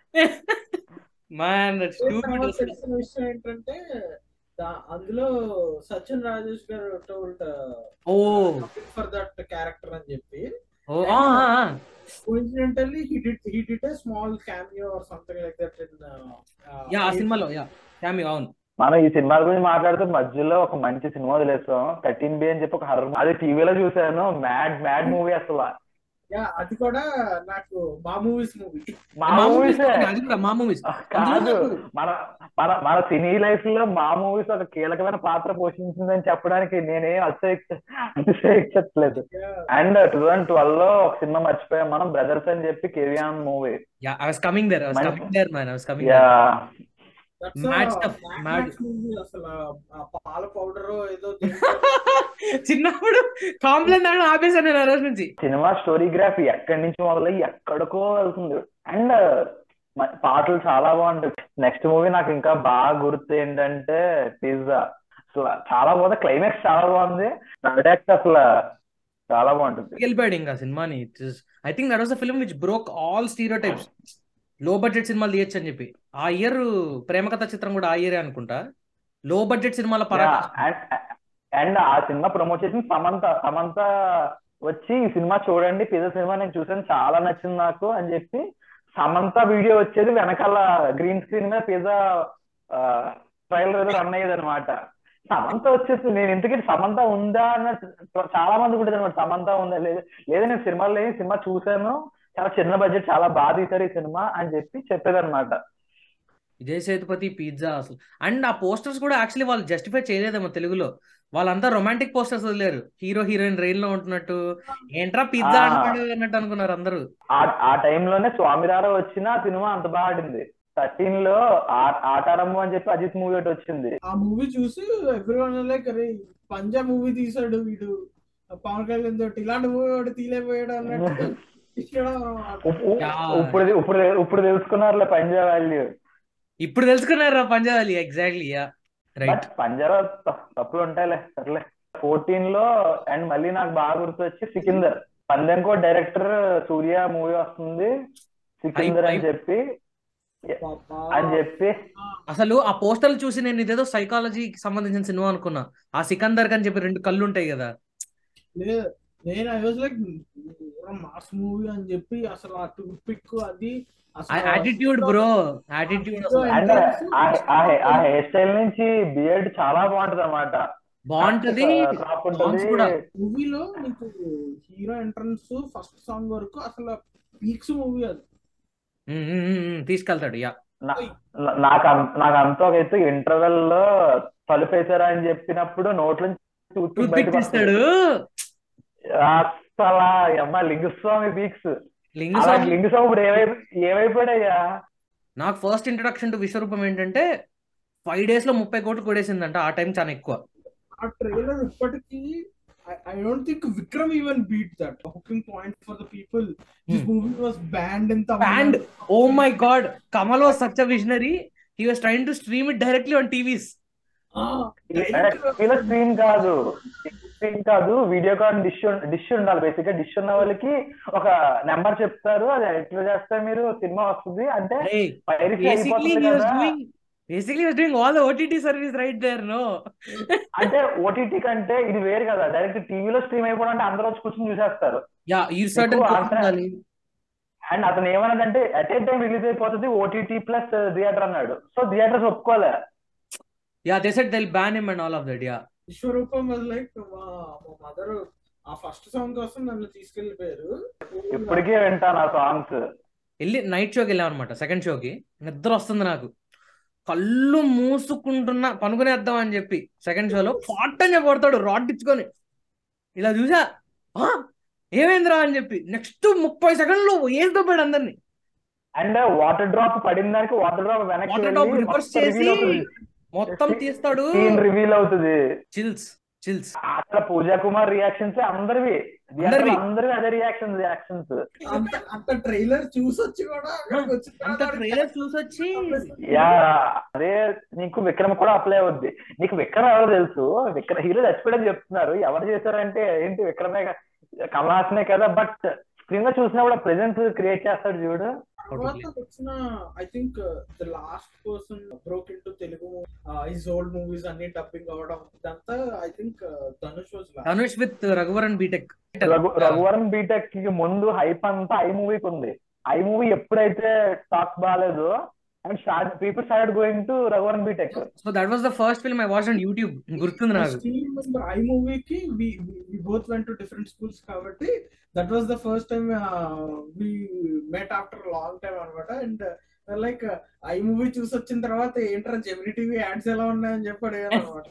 మ్యాన్ దట్స్ Yes, స్టూపిడ్ నాకు తెలిసిన విషయం ఏంటంటే దా- అందులో Sachin Rajesh garu told oh for that character అని చెప్పి ఓ ఆ, ఆ, ఆ. Coincidentally he did he did a small cameo or something like that in yeah ఆ సినిమాలో యా క్యామి అవును మనం ఈ సినిమాల గురించి మాట్లాడుతూ మధ్యలో ఒక మంచి సినిమా వదిలేసాం థర్టీన్ బి అని చెప్పి ఒక హర్రర్ అది టీవీలో చూసాను మ్యాడ్ మ్యాడ్ మూవీ అసలు యా అది కూడా నాకు మా మూవీస్ మూవీ మా మా మూవీస్ మూవీస్ అది కూడా మా మూవీస్ కాదు మన మన మన సినీ లైఫ్ లో మా మూవీస్ ఒక కీలకమైన పాత్ర పోషించిందని చెప్పడానికి నేనేం అతిశయ అతిశయించట్లేదు అండ్ టూ థౌసండ్ ట్వెల్వ్ లో ఒక సినిమా మర్చిపోయాం మనం బ్రదర్స్ అని చెప్పి కేవియాన్ movie yeah I was coming there I was మంచి- coming there man I was coming yeah Mad stuff, mad. Movie అసలు ఆ పాల పౌడర్ ఏదో చిన్నప్పుడు కాంప్లైంట్ అని ఆపేసాను నేను ఆ రోజు నుంచి సినిమా స్టోరీగ్రఫీ ఎక్కడి నుంచి మొదలై ఎక్కడికో వెళ్తుంది అండ్ మ- పాటలు చాలా బాగుంటాయి నెక్స్ట్ మూవీ నాకు ఇంకా బాగా గుర్తు ఏంటంటే పిజ్జా అసలు చాలా బాగుంది క్లైమాక్స్ చాలా బాగుంది థర్డ్ యాక్ట్ అసలు చాలా బాగుంటుంది వెళ్ళిపోయాడు ఇంకా సినిమాని I think that was the film which broke all stereotypes low budget సినిమాలు తీయచ్చు అని చెప్పి ఆ ఇయర్ ప్రేమ కథ చిత్రం కూడా ఆ ఇయర్ అనుకుంటా లో బడ్జెట్ సినిమాల పరాట అండ్ ఆ సినిమా ప్రమోట్ చేసిన సమంత సమంత వచ్చి ఈ సినిమా చూడండి పిజ్జా సినిమా నేను చూసాను చాలా నచ్చింది నాకు అని చెప్పి సమంత వీడియో వచ్చేది వెనకాల గ్రీన్ స్క్రీన్ మీద పిజ్జా ట్రైలర్ ఏదో రన్ అయ్యేది అనమాట సమంత వచ్చేసి నేను ఇంతకీ సమంత ఉందా అన్న చాలా మంది కూడా అనమాట సమంత ఉందా లేదు లేదా నేను సినిమాలో లేని సినిమా చూశాను చాలా చిన్న బడ్జెట్ చాలా బాగా తీశారు ఈ సినిమా అని చెప్పి చెప్పేదన్నమాట విజయ్ సేతుపతి పిజ్జా అసలు అండ్ ఆ పోస్టర్స్ కూడా యాక్చువల్లీ వాళ్ళు జస్టిఫై చేయలేదేమో తెలుగులో వాళ్ళంతా రొమాంటిక్ పోస్టర్స్ వదిలేరు హీరో హీరోయిన్ రైల్ లో ఉంటున్నట్టు ఏంట్రా పిజ్జా ఆ. అంటాడు అన్నట్టు అనుకున్నారు అందరూ ఆ ఆ టైంలోనే స్వామిరారా వచ్చిన ఆ సినిమా అంత బాగా ఆడింది థర్టీన్ లో ఆ- ఆటారంభం అని చెప్పి అజిత్ మూవీ ఒకటి వచ్చింది ఆ మూవీ చూసి ఎవ్రీవన్ లైక్ అరే పంజాబ్ మూవీ తీసాడు వీడు పవన్ కళ్యాణ్ తోటి ఇలాంటి మూవీ ఒకటి తీలేపోయాడు అన్నట్టు ఇష్టం అన్నమాట. ఉప్- ఉప్- యా. ఇప్పుడు ఇప్పుడు ఇప్పుడు తెలుసుకున్నారులే పంజాబ్ వాల్యూ ఇప్పుడు తెలుసుకున్నారా Punjab exactly yeah right but Punjab త- తప్పులు ఉంటాయిలే సర్లే ఫోర్టీన్ లో అండ్ మళ్ళీ నాకు బాగా గుర్తు వచ్చి సికిందర్ పందెంకో డైరెక్టర్ సూర్య మూవీ వస్తుంది సికిందర్ అని hype. చెప్పి పాపా. అని చెప్పి అసలు ఆ పోస్టర్లు చూసి నేను ఇదేదో సైకాలజీకి సంబంధించిన సినిమా అనుకున్నా ఆ సికందర్ అని చెప్పి రెండు కళ్ళు ఉంటాయి కదా లేదు నేను I was like mass movie అని చెప్పి అసలు ఆ టూత్ పిక్ అది అసలు యాటిట్యూడ్ బ్రో యాటిట్యూడ్ అసలు అండ్ ఆ- ఆ హె- ఆ హెయిర్ స్టైల్ నుంచి బియర్డ్ చాలా బాగుంటది అనమాట బాగుంటది క్రాప్ songs ఉంటుంది కూడా. మూవీలో నీకు హీరో ఎంట్రన్స్ ఫస్ట్ సాంగ్ వరకు అసలు పీక్స్ మూవీ అది ఉమ్, ఉమ్, ఉమ్, ఉమ్, తీసుకెళ్తాడు యా నా- నా- నాకు అం- నాకు అంత ఒక ఎత్తు ఇంటర్వెల్ లో తలుపేశారా అని చెప్పినప్పుడు నోట్ల నుంచి toothpick టూత్ పిక్ బయటకు తీస్తాడు వస్తుంది. అసలు అమ్మ లింగస్వామి పీక్స్ లింగ అలా స్వామి లింగస్వామి ఇప్పుడు ఏమై ఏమైపోయాడయ్యా నాకు ఫస్ట్ ఇంట్రడక్షన్ టు విశ్వరూపం ఏంటంటే ఫైవ్ డేస్ లో ముప్పై కోట్లు కొడేసిందంట ఆ టైం చాలా ఎక్కువ ఆ ట్రైలర్ ఇప్పటికీ I don't think Vikram even beat that hooking point for the people this Hmm. Movie was banned in Banned? Oh my god Kamal was such a visionary he was trying to stream it directly on TVs ఇలా స్క్రీన్ కాదు స్క్రీన్ కాదు వీడియో కాల్ డిష్ డిష్ ఉండాలి బేసిక్ గా డిష్ ఉన్న వాళ్ళకి ఒక నెంబర్ చెప్తారు అది ఎట్లా చేస్తే మీరు సినిమా వస్తుంది అంటే పైరసీ బేసిక్లీ అయిపోతుంది హీ వాస్ కదా doing basically was doing all the OTT service right there no అంటే ఓటీటీ కంటే ఇది వేరు కదా డైరెక్ట్ టీవీలో స్ట్రీమ్ అయిపోవడం అంటే అందరూ వచ్చి కూర్చొని చూసేస్తారు యా ఈ సర్టన్ ఎక్కువ అంటే- అండ్ అతను ఏమన్నాడంటే అట్ ఏ టైం రిలీజ్ అయిపోతుంది ఓటీటీ ప్లస్ థియేటర్ అన్నాడు సో థియేటర్స్ ఒప్పుకోలే yeah they said they'll ban him and all of that yeah Vishwaroopam was like మా మదర్ ఆ ఫస్ట్ సాంగ్ కోసం నన్ను తీసుకెళ్లిపోయారు ఇప్పటికీ వింటాను ఆ సాంగ్స్ వెళ్ళి నైట్ షోకి వెళ్ళాం అనమాట సెకండ్ షోకి నిద్ర వస్తుంది నాకు కళ్ళు మూసుకుంటున్నా పనుకునేద్దాం అని చెప్పి సెకండ్ షోలో ఫాట్ అని చెప్పి కొడతాడు రాడ్ ఇచ్చుకొని ఇలా చూసా "ఆ, ఏమైందిరా అని చెప్పి నెక్స్ట్ ముప్పై సెకండ్లు ఏం తప్పాడు అందరిని అండ్ వాటర్ డ్రాప్ పడిన దానికి వాటర్ డ్రాప్ వెనక్కి వాటర్ డ్రాప్ రివర్స్ చేసి మొత్తం తీస్తాడు సీన్ రివీల్ అవుతుంది చిల్స్ చిల్స్ అక్కడ పూజా కుమార్ రియాక్షన్స్ అందరివి అందరివి. అందరివి అదే రియాక్షన్స్ రియాక్షన్స్ అంత అంత ట్రైలర్ చూసొచ్చి కూడా అక్కడికి వచ్చిన అంత తర్వాత ట్రైలర్ చూసొచ్చి యా అదే నీకు విక్రమ్ కూడా అప్లై అవుద్ది నీకు విక్రమ్ ఎవరో తెలుసు విక్రమ్ హీరో చచ్చిపోయాడని చెప్తున్నారు ఎవరు చేశారంటే ఏంటి విక్రమే క- కమల్ హాసనే కదా బట్ స్క్రీన్ లో చూసినప్పుడు ప్రెజెన్స్ క్రియేట్ చేస్తాడు చూడు తర్వాత వచ్చిన I think the last person broke in into Telugu his old movies అన్ని డబ్బింగ్ అవడం ఇదంతా I think Dhanush was Dhanush with Raghuvaran BTech Raghu Raghuvaran BTech కి ముందు హైప్ అంతా ఐ మూవీకి ఉంది ఐ మూవీ ఎప్పుడైతే టాక్ బాగాలేదో and start people start going to Raghuvaran BTech so that was the first film I watch on YouTube గుర్తుంది నాకు ఐ మూవీకి we both went to different schools కాబట్టి that was the first time we met after long time అనమాట అండ్ లైక్ ఐ మూవీ చూసి వచ్చిన తర్వాత ఏంట్రా జెమిని టీవీ యాడ్స్ ఎలా ఉన్నాయని చెప్పి అడిగాను అనమాట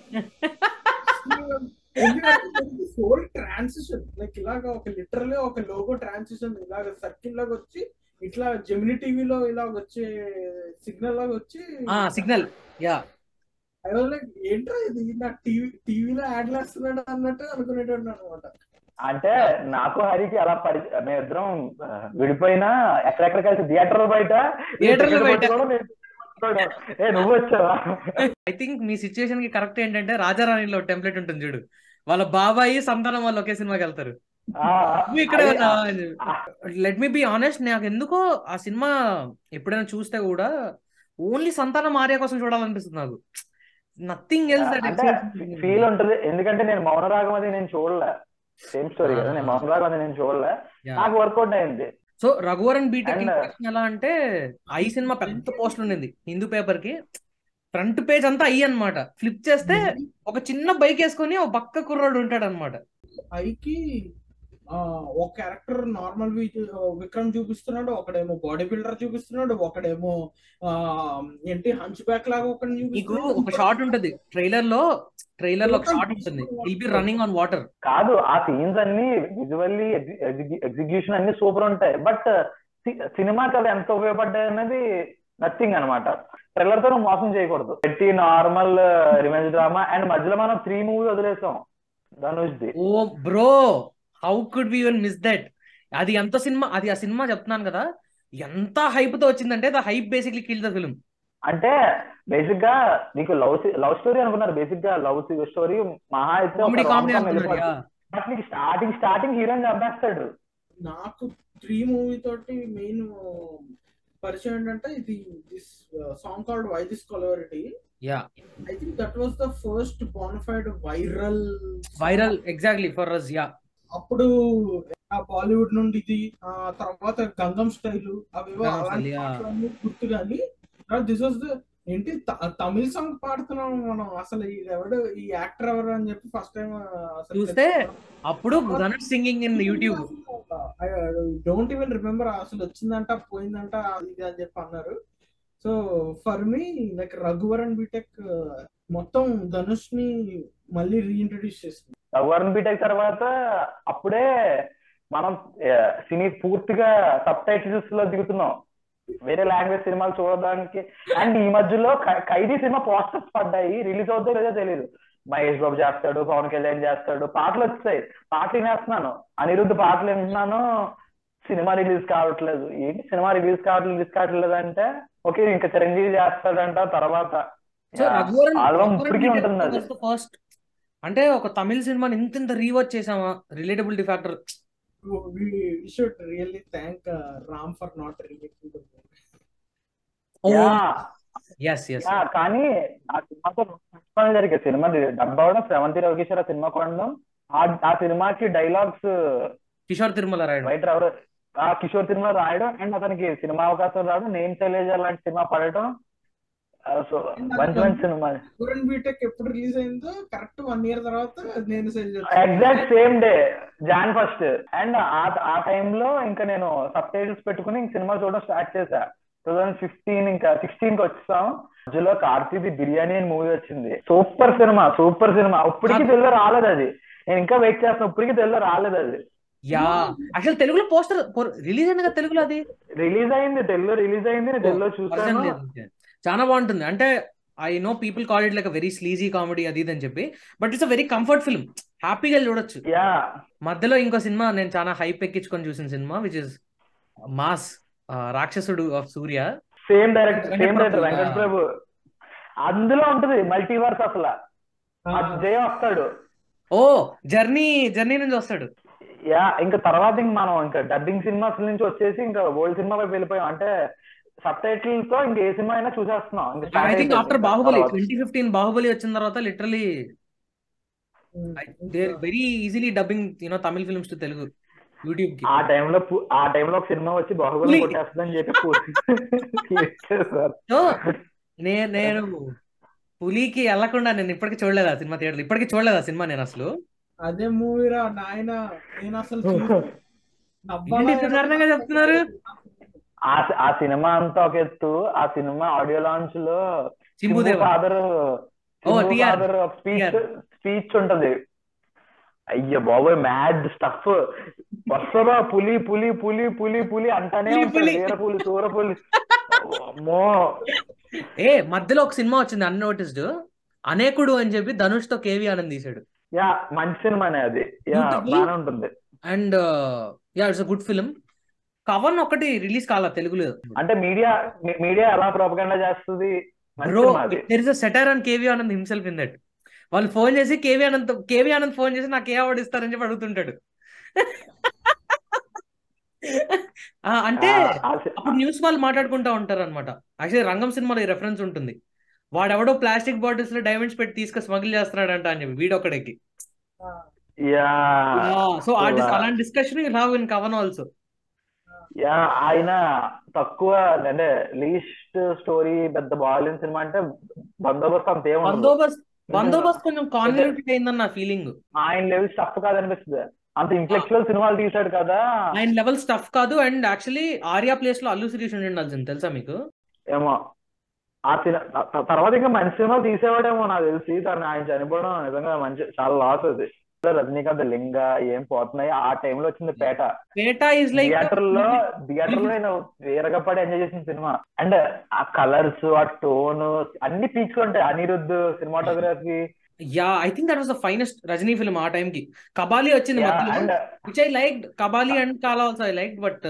ఫోర్ ట్రాన్సిషన్ లైక్ ఇలాగ ఒక లిటరలీ ఒక లోగో ట్రాన్సిషన్ ఇలాగ సర్కిల్ లాగా వచ్చి ఇట్లా జెమిని టీవీలో ఇలాగ వచ్చే సిగ్నల్ లాగా వచ్చి signal yeah I was like ఏంట్రా ఇది నా టీవీ టీవీలో యాడ్ వేస్తున్నాడు అన్నట్టు అనుకునేటోడు అనమాట అంటే నాకు హరికి అలా పరి మేమిద్దరం ఆ, విడిపోయినా ఎక్కడెక్కడ కలిసి థియేటర్ బయట థియేటర్ల టికెట్ బయట. పట్టుకోవడం, నేను పట్టుకోవడం. ఏ నువ్వు వచ్చావా ఐ థింక్ మీ సిచ్యువేషన్ కి కరెక్ట్ ఏంటంటే రాజారాణిలో టెంప్లెట్ ఉంటుంది చూడు వాళ్ళ బాబాయి సంతానం వాళ్ళు ఒకే సినిమాకి వెళ్తారు ఆ, నువ్వు ఇక్కడే అదే, ఉన్నావా అని లెట్ మీ బి ఆనెస్ట్ నాకు ఎందుకో ఆ సినిమా ఎప్పుడైనా చూస్తే కూడా ఓన్లీ సంతానం ఆర్య కోసం చూడాలనిపిస్తుంది నాకు నథింగ్ ఎల్స్ దట్ అంటే ఫీల్ ఉంటది ఎందుకంటే నేను మౌన రాగం అది నేను చూడలే సేమ్ స్టోరీ కదా నేను మౌన రాగం అది నేను చూడలే నాకు వర్కౌట్ అయింది so Raghuvaran BTech And- impression ఎలా అంటే ఐ సినిమా పెద్ద పోస్టర్ ఉండింది హిందూ పేపర్ కి ఫ్రంట్ పేజ్ అంతా ఐ అన్నమాట ఫ్లిప్ చేస్తే ఒక చిన్న బైక్ వేసుకొని ఒక పక్క కుర్రాడు ఉంటాడు అనమాట పైకి ఆ, ఒక క్యారెక్టర్ నార్మల్ విక్రమ్ చూపిస్తున్నాడు ఒకడేమో బాడీ బిల్డర్ చూపిస్తున్నాడు ఒకడేమో ఆ, ఏంటి హంచ్ బ్యాక్ లాగా ఒకటి నీకు చూపిస్తున్నాడు ఒక షాట్ ఉంటది ట్రైలర్ లో ట్రైలర్ లో ఒక షాట్ ఉంటుంది will be running on water కాదు ఆ సీన్స్ అన్ని విజువల్లీ ఎగ్జిక్యూషన్ అన్ని సూపర్ ఉంటాయి బట్ సినిమాకి అది ఎంత ఉపయోగపడ్డాయి అనేది నథింగ్ అనమాట ట్రైలర్ తో నువ్వు మోసం చేయకూడదు పెట్టి నార్మల్ రివెంజ్ డ్రామా అండ్ మధ్యలో మనం త్రీ మూవీ వదిలేసాం Dhanush the oh bro how could be even miss that అది ఎంత సినిమా అది ఆ సినిమా చెప్తున్నాను కదా ఎంత హైప్ తో వచ్చిందంటే the hype basically kill the film అంటే బేసిక్ గా నీకు లవ్ లవ్ స్టోరీ అనుకున్నారు బేసిక్ గా లవ్ స్టోరీ మహా అయితే కామెడీ కామెడీ అనుకున్నారు యా బట్ నీకు స్టార్టింగ్ స్టార్టింగ్ హీరోయిన్ చంపేస్తాడు నాకు త్రీ మూవీ తోటి మెయిన్ పరిచయం ఏంటంటే ఇది this song called why this Kolaveri yeah I think that was the first bona fide viral viral exactly for us yeah అప్పుడు ఆ బాలీవుడ్ నుండి ఇది ఆ తర్వాత గంగం స్టైల్ అవేవో గంగం style, అలాంటి yeah. పాటలన్నీ గుర్తు కానీ దిస్ వాస్ ద ఏంటి త- తమిళ సాంగ్ పాడుతున్నాం మనం అసలు ఈ ఎవడు ఈ యాక్టర్ ఎవరు అని చెప్పి ఫస్ట్ టైం చూస్తే అప్పుడు Dhanush singing in YouTube don't even remember అసలు వచ్చిందంట పోయిందంట అది ఇది అని చెప్పి అన్నారు so for me like Raghuvaran BTech మొత్తం ధనుష్ ని మళ్ళీ రీఇంట్రడ్యూస్ చేస్తుంది రఘువరన్ బీటెక్ తర్వాత అప్పుడే మనం ఆ, సినీ పూర్తిగా సబ్ టైటిల్స్ లో దిగుతున్నాం వేరే లాంగ్వేజ్ సినిమాలు చూడడానికి అండ్ ఈ మధ్యలో ఖై- ఖైదీ సినిమా పోస్టర్స్ పడ్డాయి రిలీజ్ అవుతుందో లేదో తెలియదు మహేష్ బాబు చేస్తాడు పవన్ కళ్యాణ్ చేస్తాడు పాటలు వచ్చాయి పాటలు వినేస్తున్నాను అనిరుద్ధ్ పాటలు వింటున్నాను సినిమా రిలీజ్ కావట్లేదు ఏంటి సినిమా రిలీజ్ కావట్లేదు రిలీజ్ కావట్లేదు అంటే ఓకే ఇంకా చిరంజీవి చేస్తాడంట తర్వాత సో రఘువరన్ ఆల్బమ్ ఇప్పటికీ ఉంటుంది అది ఫస్ట్ అంటే ఒక తమిళ సినిమాని ఇంత ఇంత రీవాచ్ చేసామా relatability factor we, we should really thank uh, Ram for not remaking the movie. Yeah. Yes yes yeah, కానీ ఆ సినిమాతో మంచి పనులు జరిగాయి సినిమా డబ్బు అవడం శ్రవంతి రవికిషోర్ ఆ సినిమా కొనడం ఆ ఆ సినిమాకి డైలాగ్స్ కిషోర్ తిరుమల రాయడం రైటర్ ఎవరు ఆ కిషోర్ తిరుమల రాయడం అండ్ అతనికి సినిమా అవకాశం రావడం నేను శైలేజ లాంటి సినిమా పడటం సో మంచి మంచి సినిమా పూరన్ బీటెక్ ఎప్పుడు రిలీజ్ అయిందో కరెక్ట్ వన్ ఇయర్ తర్వాత నేను సెల్ exact same day Jan first and ఆ ఆ టైంలో ఇంకా నేను సబ్ టైటిల్స్ పెట్టుకుని ఇంక సినిమా చూడడం స్టార్ట్ చేశా టూ థౌసండ్ ఫిఫ్టీన్ ఇంకా సిక్స్టీన్ కి వచ్చాం మధ్యలో కార్తీది బిర్యానీ అని మూవీ వచ్చింది సూపర్ సినిమా సూపర్ సినిమా ఇప్పటికీ తెలుగులో రాలేదు అది నేను ఇంకా వెయిట్ చేస్తాను ఇప్పటికీ తెలుగులో రాలేదు అది యా యాక్చువల్ తెలుగులో పోస్టర్ రిలీజ్ అయింది కదా తెలుగులో అది రిలీజ్ అయింది తెలుగులో రిలీజ్ అయింది నేను తెలుగులో Version చూసాను లేదు. చాలా బాగుంటుంది అంటే I know people call it like very sleazy comedy అది ఇది అని చెప్పి but it's a very comfort film హ్యాపీగా చూడొచ్చు యా మధ్యలో ఇంకో సినిమా నేను చాలా హైప్ ఎక్కించుకొని చూసిన cinema which is mass Rakshasudu of Suriya same director same Venkat director Prabhu. Venkata Prabhu అందులో ఉంటది మల్టీవర్స్ అసలు అజయ్ వస్తాడు ఓ జర్నీ జర్నీ నుంచి వస్తాడు యా ఇంకా తర్వాత ఇంక మనం ఇంకా డబ్బింగ్ సినిమాస్ నుంచి వచ్చేసి ఇంకా ఓల్డ్ సినిమా వైపు వెళ్ళిపోయాం అంటే సబ్ టైటిల్ తో ఇంకా ఏ సినిమా అయినా చూసేస్తున్నాం ఇంకా ఐ start థింక్ అయిపోయింది ఆఫ్టర్ ఇంకా బాహుబలి తర్వాత. ట్వంటీ ఫిఫ్టీన్ బాహుబలి వచ్చిన తర్వాత literally they very easily dubbing you know Tamil films to Telugu YouTube కి ఆ టైంలో పు- ఆ టైంలో ఒక సినిమా వచ్చి బాహుబలి పులి. కొట్టేస్తుందని చెప్పి పు- ఇచ్చేసారు. సో నే నేను పులికి వెళ్ళకుండా నేను ఇప్పటికీ చూడలేదు ఆ సినిమా థియేటర్ ఇప్పటికీ చూడలేదు ఆ సినిమా నేను అసలు అదే మూవీరా నాయన నేను అసలు చూసి నవ్వాలా ఏంటి ఇంత దారుణంగా చెప్తున్నారు? ఆ ఆ సినిమా అంతా ఒక ఎత్తు ఆ సినిమా ఆడియో లాంచ్ లో సింబుదేవ ఫాదర్ ఓ, TR. ఫాదర్ స్పీచ్ స్పీచ్ ఉంటది అయ్యో బాబోయ్ మ్యాడ్ స్టఫ్ వస్తుందా పులి పులి పులి పులి పులి అంటానే పులి, ఉంటాడు పులి. వీర పులి సూర పులి అమ్మో ఏ మధ్యలో ఒక సినిమా వచ్చింది అన్నోటిస్డ్ అనేకుడు అని చెప్పి ధనుష్ తో కేవి ఆనంద్ తీశాడు యా మంచి సినిమానే అది యా Beautiful. బాగానే ఉంటుంది and yeah it's a good film Kavan ఒకటి రిలీజ్ కాల తెలుగులో అంటే మీడియా మీడియా ఎలా ప్రోపగండా చేస్తుంది మంచి బ్రో సినిమా అది there is a satire on KV Anand himself in that వాళ్ళు ఫోన్ చేసి కేవీ ఆనంద్ కేవీ ఆనంద్ ఫోన్ చేసి నాకు ఏ అవార్డు ఇస్తారని చెప్పి అడుగుతుంటాడు ఆ, అంటే ఆ, ఆ సి- అప్పుడు న్యూస్ వాళ్ళు మాట్లాడుకుంటా ఉంటారు అనమాట యాక్చువల్లీ రంగం సినిమాలో ఈ రెఫరెన్స్ ఉంటుంది వాడెవడో ప్లాస్టిక్ బాటిల్స్ లో డైమండ్స్ పెట్టి తీసుకొని స్మగిల్ చేస్తున్నాడంట అని చెప్పి వీడొక్కడికి యా సో ఆ dis- అసలు- అలాంటి discussion you have in Kavan also yeah ఆయన తక్కువ అంటే లీస్ట్ స్టోరీ పెద్ద బాగాలేని సినిమా అంటే బందోబస్తు అంత ఏముండదు బందోబస్త్ బందోబస్త్ కొంచెం కాన్వెంట్ అయిందని నా ఫీలింగ్ ఆయన లెవెల్ స్టఫ్ కాదనిపిస్తుంది అంత ఇంటలెక్చువల్ సినిమాలు తీశాడు కదా ఆయన లెవెల్ స్టఫ్ కాదు అండ్ యాక్చువల్లీ ఆర్యా ప్లేస్ లో అల్లు శిరీష్ ఉండాల్సింది తెలుసా మీకు ఏమో ఆ సినిమా తర్వాత ఇంకా మంచి సినిమాలు తీసేవాడేమో నాకు తెలిసి కానీ ఆయన చనిపోవడం నిజంగా మంచి చాలా లాస్ అది రజనీకాంత్ లింగ ఏం పోతున్నాయి ఆ టైంలో వచ్చింది Petta Petta is like theatre లో థియేటర్ లో నేను వీరగపడి ఎంజాయ్ చేసిన సినిమా అండ్ ఆ కలర్స్ ఆ టోన్ అన్ని peaks Anirudh cinematography yeah I think that was the finest Rajini film ఆ టైం కి కబాలి వచ్చింది మధ్యలో and which I like Kabali and Kaala also I like but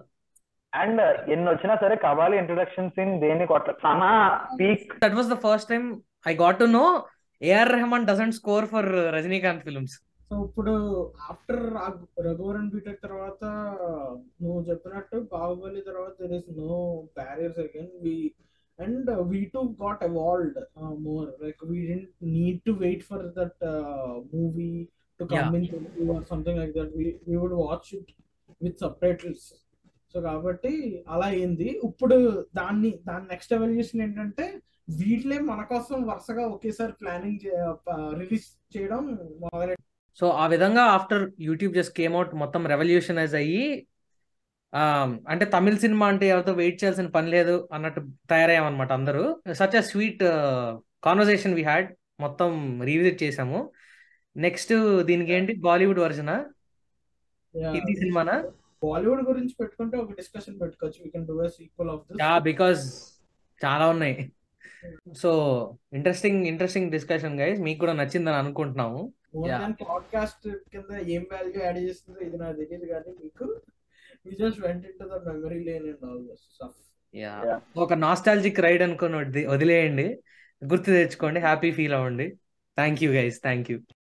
and ఎన్ని వచ్చినా సరే కబాలి ఇంట్రొడక్షన్ సీన్ దేన్ని కొట్ట సనా peak that was the first time I got to know AR Rahman doesn't score for Rajinikanth films so ఇప్పుడు ఆఫ్టర్ రఘువరన్ బీటెక్ తర్వాత నువ్వు చెప్పినట్టు బాహుబలి తర్వాత there is no barriers again we and we too got evolved more like we didn't need to wait for that movie to come in or something like that we would watch it with subtitles so కాబట్టి అలా అయింది ఇప్పుడు దాన్ని దాని నెక్స్ట్ ఎవల్యూషన్ ఏంటంటే వీటిలే మన కోసం వరుసగా ఒకేసారి ప్లానింగ్ రిలీజ్ చేయడం మొదలె సో ఆ విధంగా after YouTube just came out మొత్తం రెవల్యూషనైజ్ అయ్యి ఆ, అంటే తమిళ సినిమా అంటే ఎవరితో వెయిట్ చేయాల్సిన పని లేదు అన్నట్టు తయారయ్యామన్నమాట అందరూ such a sweet conversation we had మొత్తం రీవిజిట్ చేసాము నెక్స్ట్ దీనికి ఏంటి బాలీవుడ్ వర్జనా హిందీ సినిమానా బాలీవుడ్ గురించి పెట్టుకుంటే ఒక డిస్కషన్ పెట్టుకోవచ్చు we can do a sequel of this yeah because చాలా ఉన్నాయి so interesting interesting discussion guys మీకు కూడా నచ్చిందని అనుకుంటున్నాము మోర్ Yeah. దాన్ పాడ్కాస్ట్ కింద ఏం వాల్యూ యాడ్ చేస్తుందో ఇది నాకు తెలియదు కానీ మీకు we just went in to the memory lane and all this stuff yeah Yeah. ఒక నాస్టాలజిక్ రైడ్ అనుకుని వదిలేయండి గుర్తు తెచ్చుకోండి హ్యాపీ ఫీల్ అవ్వండి thank you guys thank you